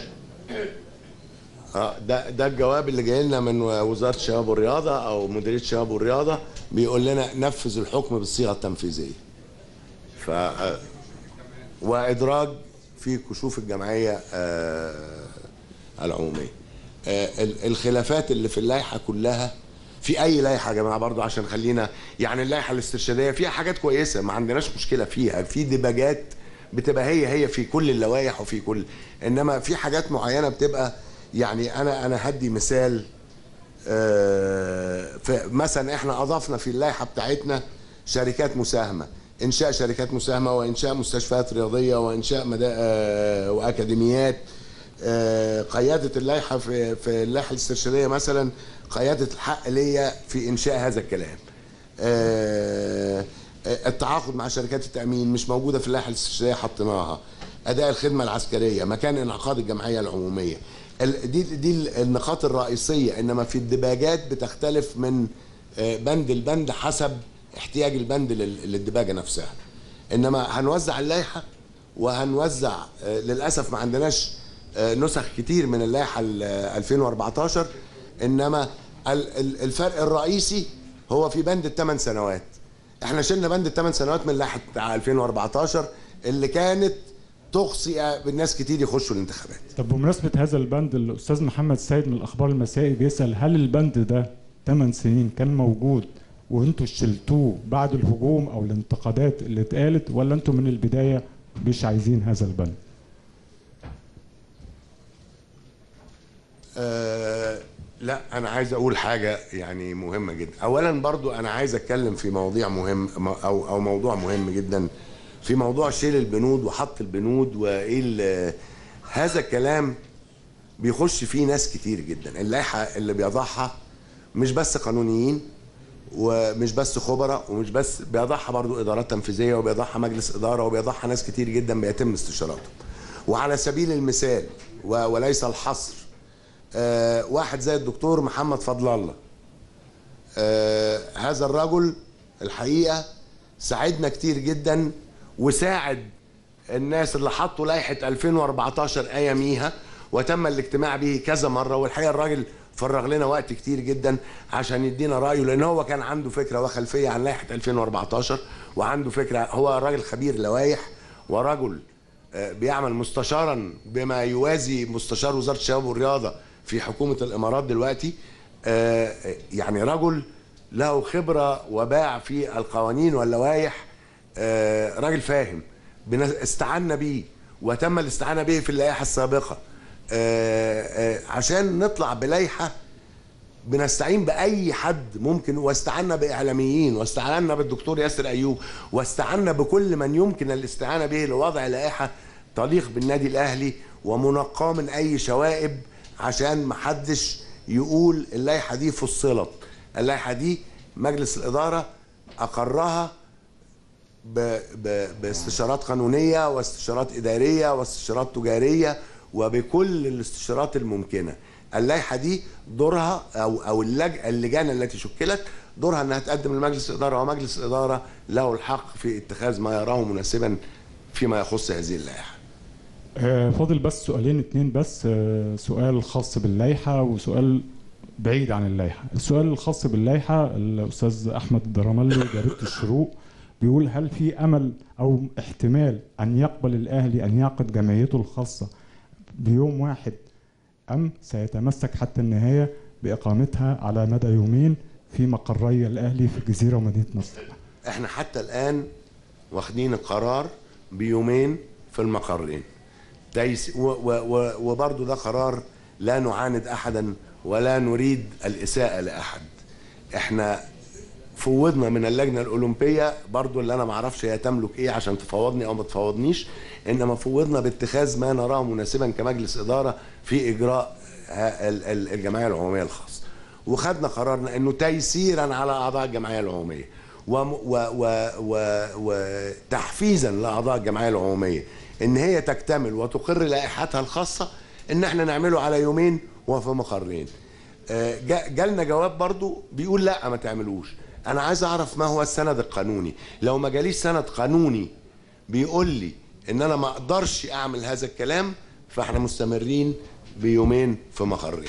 اه ده ده الجواب اللي جاي لنا من وزاره الشباب والرياضه او مديريه الشباب والرياضه بيقول لنا نفذ الحكم بالصيغه التنفيذيه ف آه، وادراج في كشوف الجمعيه آه، العموميه آه، ال- الخلافات اللي في اللائحه كلها في اي لائحه يا جماعه برضو عشان خلينا يعني اللائحه الاسترشاديه فيها حاجات كويسه ما عندناش مشكله فيها في ديباجات بتبقى هي هي في كل اللوائح وفي كل انما في حاجات معينه بتبقى يعني انا انا هدي مثال آه، ف- مثلا احنا اضفنا في اللائحه بتاعتنا شركات مساهمه انشاء شركات مساهمه وانشاء مستشفيات رياضيه وانشاء مدا... آه، واكاديميات آه، قياده اللائحه في في اللائحه الاسترشاديه مثلا قياده الحق ليا في انشاء هذا الكلام آه، آه، التعاقد مع شركات التامين مش موجوده في اللائحه الاسترشاديه حطيناها اداء الخدمه العسكريه مكان انعقاد الجمعيه العموميه ال- دي دي النقاط الرئيسيه انما في الدباجات بتختلف من آه، بند لبند حسب احتياج البند لل- للدباجه نفسها انما هنوزع اللائحه وهنوزع آه، للاسف ما عندناش آه، نسخ كتير من اللائحه ال- آه، 2014 انما ال- ال- الفرق الرئيسي هو في بند الثمان سنوات احنا شلنا بند الثمان سنوات من اللائحه بتاع 2014 اللي كانت تقصي بالناس كتير يخشوا الانتخابات طب بمناسبة هذا البند الأستاذ محمد سيد من الأخبار المسائي بيسأل هل البند ده 8 سنين كان موجود وانتوا شلتوه بعد الهجوم أو الانتقادات اللي اتقالت ولا انتوا من البداية مش عايزين هذا البند؟ آه لا انا عايز اقول حاجه يعني مهمه جدا اولا برضو انا عايز اتكلم في مواضيع مهم او او موضوع مهم جدا في موضوع شيل البنود وحط البنود وايه ال- هذا الكلام بيخش فيه ناس كتير جدا اللائحه اللي بيضعها مش بس قانونيين ومش بس خبراء ومش بس بيضعها برضو ادارات تنفيذيه وبيضعها مجلس اداره وبيضعها ناس كتير جدا بيتم استشاراتهم وعلى سبيل المثال و- وليس الحصر آه، واحد زي الدكتور محمد فضل الله آه، هذا الرجل الحقيقه ساعدنا كتير جدا وساعد الناس اللي حطوا لائحه 2014 اياميها وتم الاجتماع به كذا مره والحقيقه الراجل فرغ لنا وقت كتير جدا عشان يدينا رايه لان هو كان عنده فكره وخلفيه عن لائحه 2014 وعنده فكره هو راجل خبير لوائح ورجل آه، بيعمل مستشارا بما يوازي مستشار وزاره الشباب والرياضه في حكومه الامارات دلوقتي آه، يعني رجل له خبره وباع في القوانين واللوائح آه، راجل فاهم بن- استعنا بيه وتم الاستعانه به في اللائحه السابقه آه، آه، عشان نطلع بلائحه بنستعين باي حد ممكن واستعنا باعلاميين واستعنا بالدكتور ياسر ايوب واستعنا بكل من يمكن الاستعانه به لوضع لائحه تليق بالنادي الاهلي ومنقاه من اي شوائب عشان محدش يقول اللائحه دي فصلت اللائحه دي مجلس الاداره اقرها ب... ب... باستشارات قانونيه واستشارات اداريه واستشارات تجاريه وبكل الاستشارات الممكنه اللائحه دي دورها او او اللج... اللجان التي شكلت دورها انها تقدم لمجلس الاداره ومجلس الاداره له الحق في اتخاذ ما يراه مناسبا فيما يخص هذه اللائحه آه، فاضل بس سؤالين اتنين بس آه، سؤال خاص باللائحة وسؤال بعيد عن اللائحة السؤال الخاص باللائحة الأستاذ أحمد الدرملي جريدة الشروق بيقول هل في أمل أو احتمال أن يقبل الأهلي أن يعقد جمعيته الخاصة بيوم واحد أم سيتمسك حتى النهاية بإقامتها على مدى يومين في مقري الأهلي في الجزيرة ومدينة نصر احنا حتى الان واخدين القرار بيومين في المقرين تيس و و و وبرضه ده قرار لا نعاند احدا ولا نريد الاساءه لاحد احنا فوضنا من اللجنه الاولمبيه برضو اللي انا ما اعرفش هي تملك ايه عشان تفوضني او ما تفوضنيش انما فوضنا باتخاذ ما نراه مناسبا كمجلس اداره في اجراء ها- ال- ال- الجمعيه العموميه الخاصه وخدنا قرارنا انه تيسيرا على اعضاء الجمعيه العموميه وم- و- و- و- وتحفيزا لاعضاء الجمعيه العموميه ان هي تكتمل وتقر لائحتها الخاصه ان احنا نعمله على يومين وفي مقرين آه، جا- جالنا جواب برضو بيقول لا ما تعملوش انا عايز اعرف ما هو السند القانوني لو ما جاليش سند قانوني بيقول لي ان انا ما اقدرش اعمل هذا الكلام فاحنا مستمرين بيومين في مقرين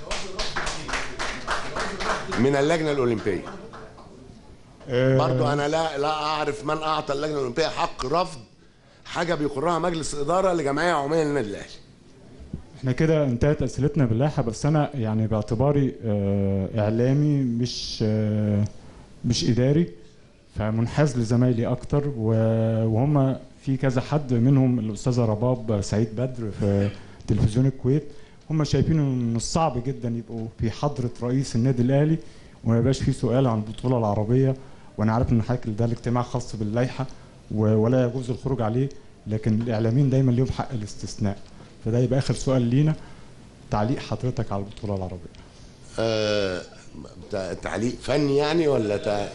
من اللجنه الاولمبيه آه، برضو انا لا لا اعرف من اعطى اللجنه الاولمبيه حق رفض حاجه بيقرها مجلس اداره لجمعيه عموميه للنادي الاهلي احنا كده انتهت اسئلتنا باللائحه بس انا يعني باعتباري آه، اعلامي مش آه، مش اداري فمنحاز لزمايلي اكتر و- وهم في كذا حد منهم الاستاذه رباب سعيد بدر في تلفزيون الكويت هم شايفين من الصعب جدا يبقوا في حضره رئيس النادي الاهلي وما يبقاش في سؤال عن البطوله العربيه وانا عارف ان حضرتك ده الاجتماع خاص باللائحه و- ولا يجوز الخروج عليه لكن الاعلاميين دايما ليهم حق الاستثناء فده يبقى اخر سؤال لينا تعليق حضرتك على البطوله العربيه آه تع- تعليق فني يعني ولا تع...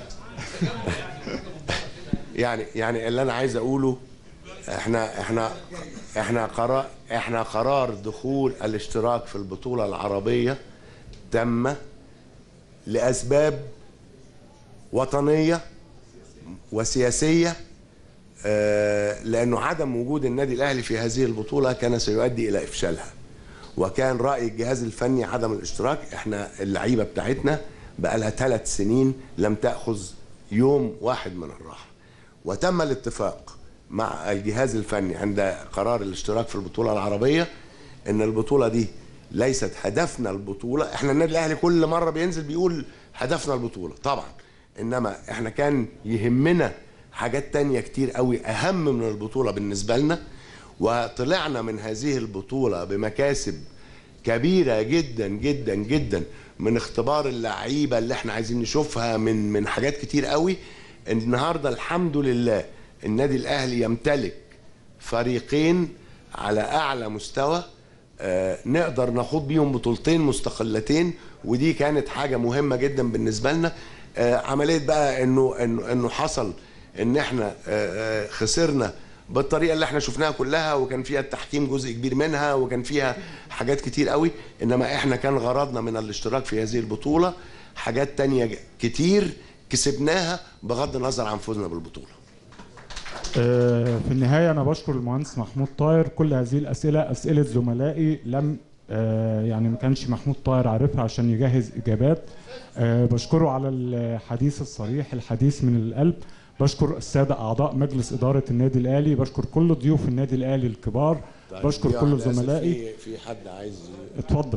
يعني يعني اللي انا عايز اقوله احنا احنا احنا قرار احنا قرار دخول الاشتراك في البطوله العربيه تم لاسباب وطنيه وسياسيه آه، لانه عدم وجود النادي الاهلي في هذه البطوله كان سيؤدي الى افشالها وكان راي الجهاز الفني عدم الاشتراك احنا اللعيبه بتاعتنا بقى لها ثلاث سنين لم تاخذ يوم واحد من الراحه وتم الاتفاق مع الجهاز الفني عند قرار الاشتراك في البطوله العربيه ان البطوله دي ليست هدفنا البطوله احنا النادي الاهلي كل مره بينزل بيقول هدفنا البطوله طبعا انما احنا كان يهمنا حاجات تانية كتير قوي اهم من البطوله بالنسبه لنا وطلعنا من هذه البطوله بمكاسب كبيره جدا جدا جدا من اختبار اللعيبه اللي احنا عايزين نشوفها من من حاجات كتير قوي النهارده الحمد لله النادي الاهلي يمتلك فريقين على اعلى مستوى آه، نقدر نخوض بيهم بطولتين مستقلتين ودي كانت حاجه مهمه جدا بالنسبه لنا آه، عمليه بقى انه انه انه حصل ان احنا آه، آه، خسرنا بالطريقه اللي احنا شفناها كلها وكان فيها التحكيم جزء كبير منها وكان فيها حاجات كتير قوي انما احنا كان غرضنا من الاشتراك في هذه البطوله حاجات تانية كتير كسبناها بغض النظر عن فوزنا بالبطوله آه، في النهايه انا بشكر المهندس محمود طاهر كل هذه الاسئله اسئله زملائي لم آه، يعني ما كانش محمود طاهر عارفها عشان يجهز اجابات آه، بشكره على الحديث الصريح الحديث من القلب بشكر الساده اعضاء مجلس اداره النادي الاهلي بشكر كل ضيوف النادي الاهلي الكبار بشكر في كل واحد آسف، زملائي في في حد عايز اتفضل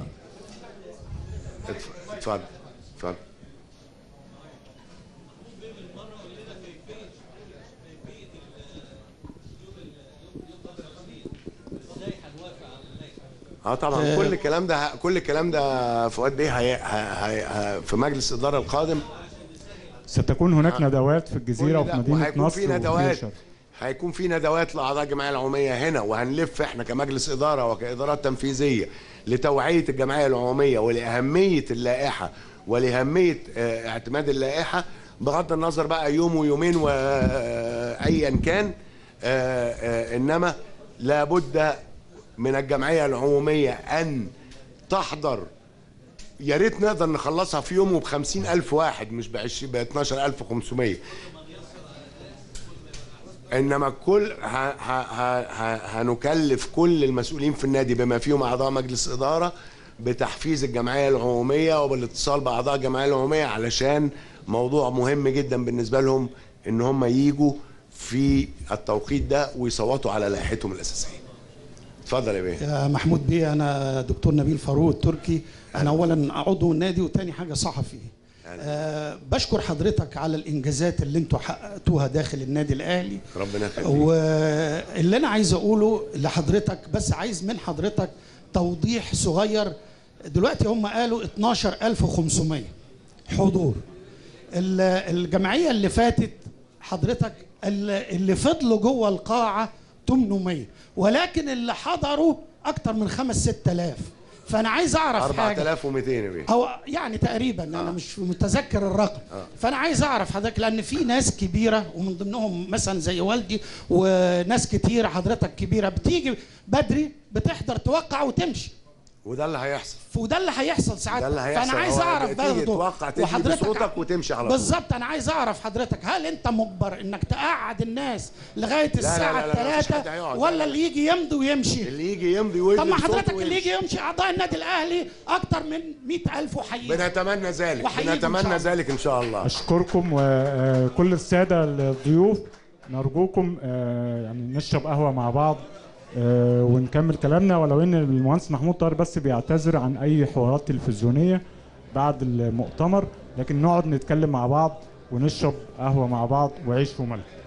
اتف- اتفضل اتفضل اه طبعا كل الكلام ده كل الكلام ده فؤاد بيه هي هي هي في مجلس الاداره القادم ستكون هناك ندوات في الجزيره كل وفي ده مدينه وهيكون نصر في وفي ندوات فيشر. هيكون في ندوات لاعضاء الجمعيه العموميه هنا وهنلف احنا كمجلس اداره وكادارات تنفيذيه لتوعيه الجمعيه العموميه ولاهميه اللائحه ولاهميه آه، اعتماد اللائحه بغض النظر بقى يوم ويومين وايا كان آه، آه، انما لابد من الجمعيه العموميه ان تحضر يا ريت نقدر نخلصها في يوم وب ألف واحد مش ب 20 ب 12500 انما كل ه ه ه ه هنكلف كل المسؤولين في النادي بما فيهم اعضاء مجلس اداره بتحفيز الجمعيه العموميه وبالاتصال باعضاء الجمعيه العموميه علشان موضوع مهم جدا بالنسبه لهم ان هم يجوا في التوقيت ده ويصوتوا على لائحتهم الاساسيه. اتفضل يا بيه. يا محمود بيه انا دكتور نبيل فاروق التركي انا اولا عضو النادي وتاني حاجه صحفي أه بشكر حضرتك على الانجازات اللي انتوا حققتوها داخل النادي الاهلي ربنا يخليك. واللي انا عايز اقوله لحضرتك بس عايز من حضرتك توضيح صغير دلوقتي هم قالوا 12500 حضور ال- الجمعيه اللي فاتت حضرتك ال- اللي فضلوا جوه القاعه 800 ولكن اللي حضروا اكتر من 5 6000 فانا عايز اعرف حاجه 4200 يا بيه. هو يعني تقريبا انا مش متذكر الرقم فانا عايز اعرف حضرتك لان في ناس كبيره ومن ضمنهم مثلا زي والدي وناس كتير حضرتك كبيره بتيجي بدري بتحضر توقع وتمشي وده اللي هيحصل. وده اللي هيحصل ساعات ده اللي هيحصل فانا عايز هو اعرف تيجي برضه توقع تدي بصوتك وتمشي على طول. بالظبط انا عايز اعرف حضرتك هل انت مجبر انك تقعد الناس لغايه لا، الساعه لا، لا، مفيش حد 3 هيقعد. ولا اللي يجي يمضي ويمشي اللي يجي يمضي ويدي طب ما بصوته حضرتك اللي ويمشي. يجي يمشي اعضاء النادي الاهلي اكتر من 100000 وحقيقي بنتمنى ذلك وحقيقي إن شاء بنتمنى الله. ذلك ان شاء الله اشكركم وكل الساده الضيوف نرجوكم آه، يعني نشرب قهوه مع بعض آه، ونكمل كلامنا ولو ان المهندس محمود طاهر بس بيعتذر عن اي حوارات تلفزيونيه بعد المؤتمر لكن نقعد نتكلم مع بعض ونشرب قهوه مع بعض وعيش وملح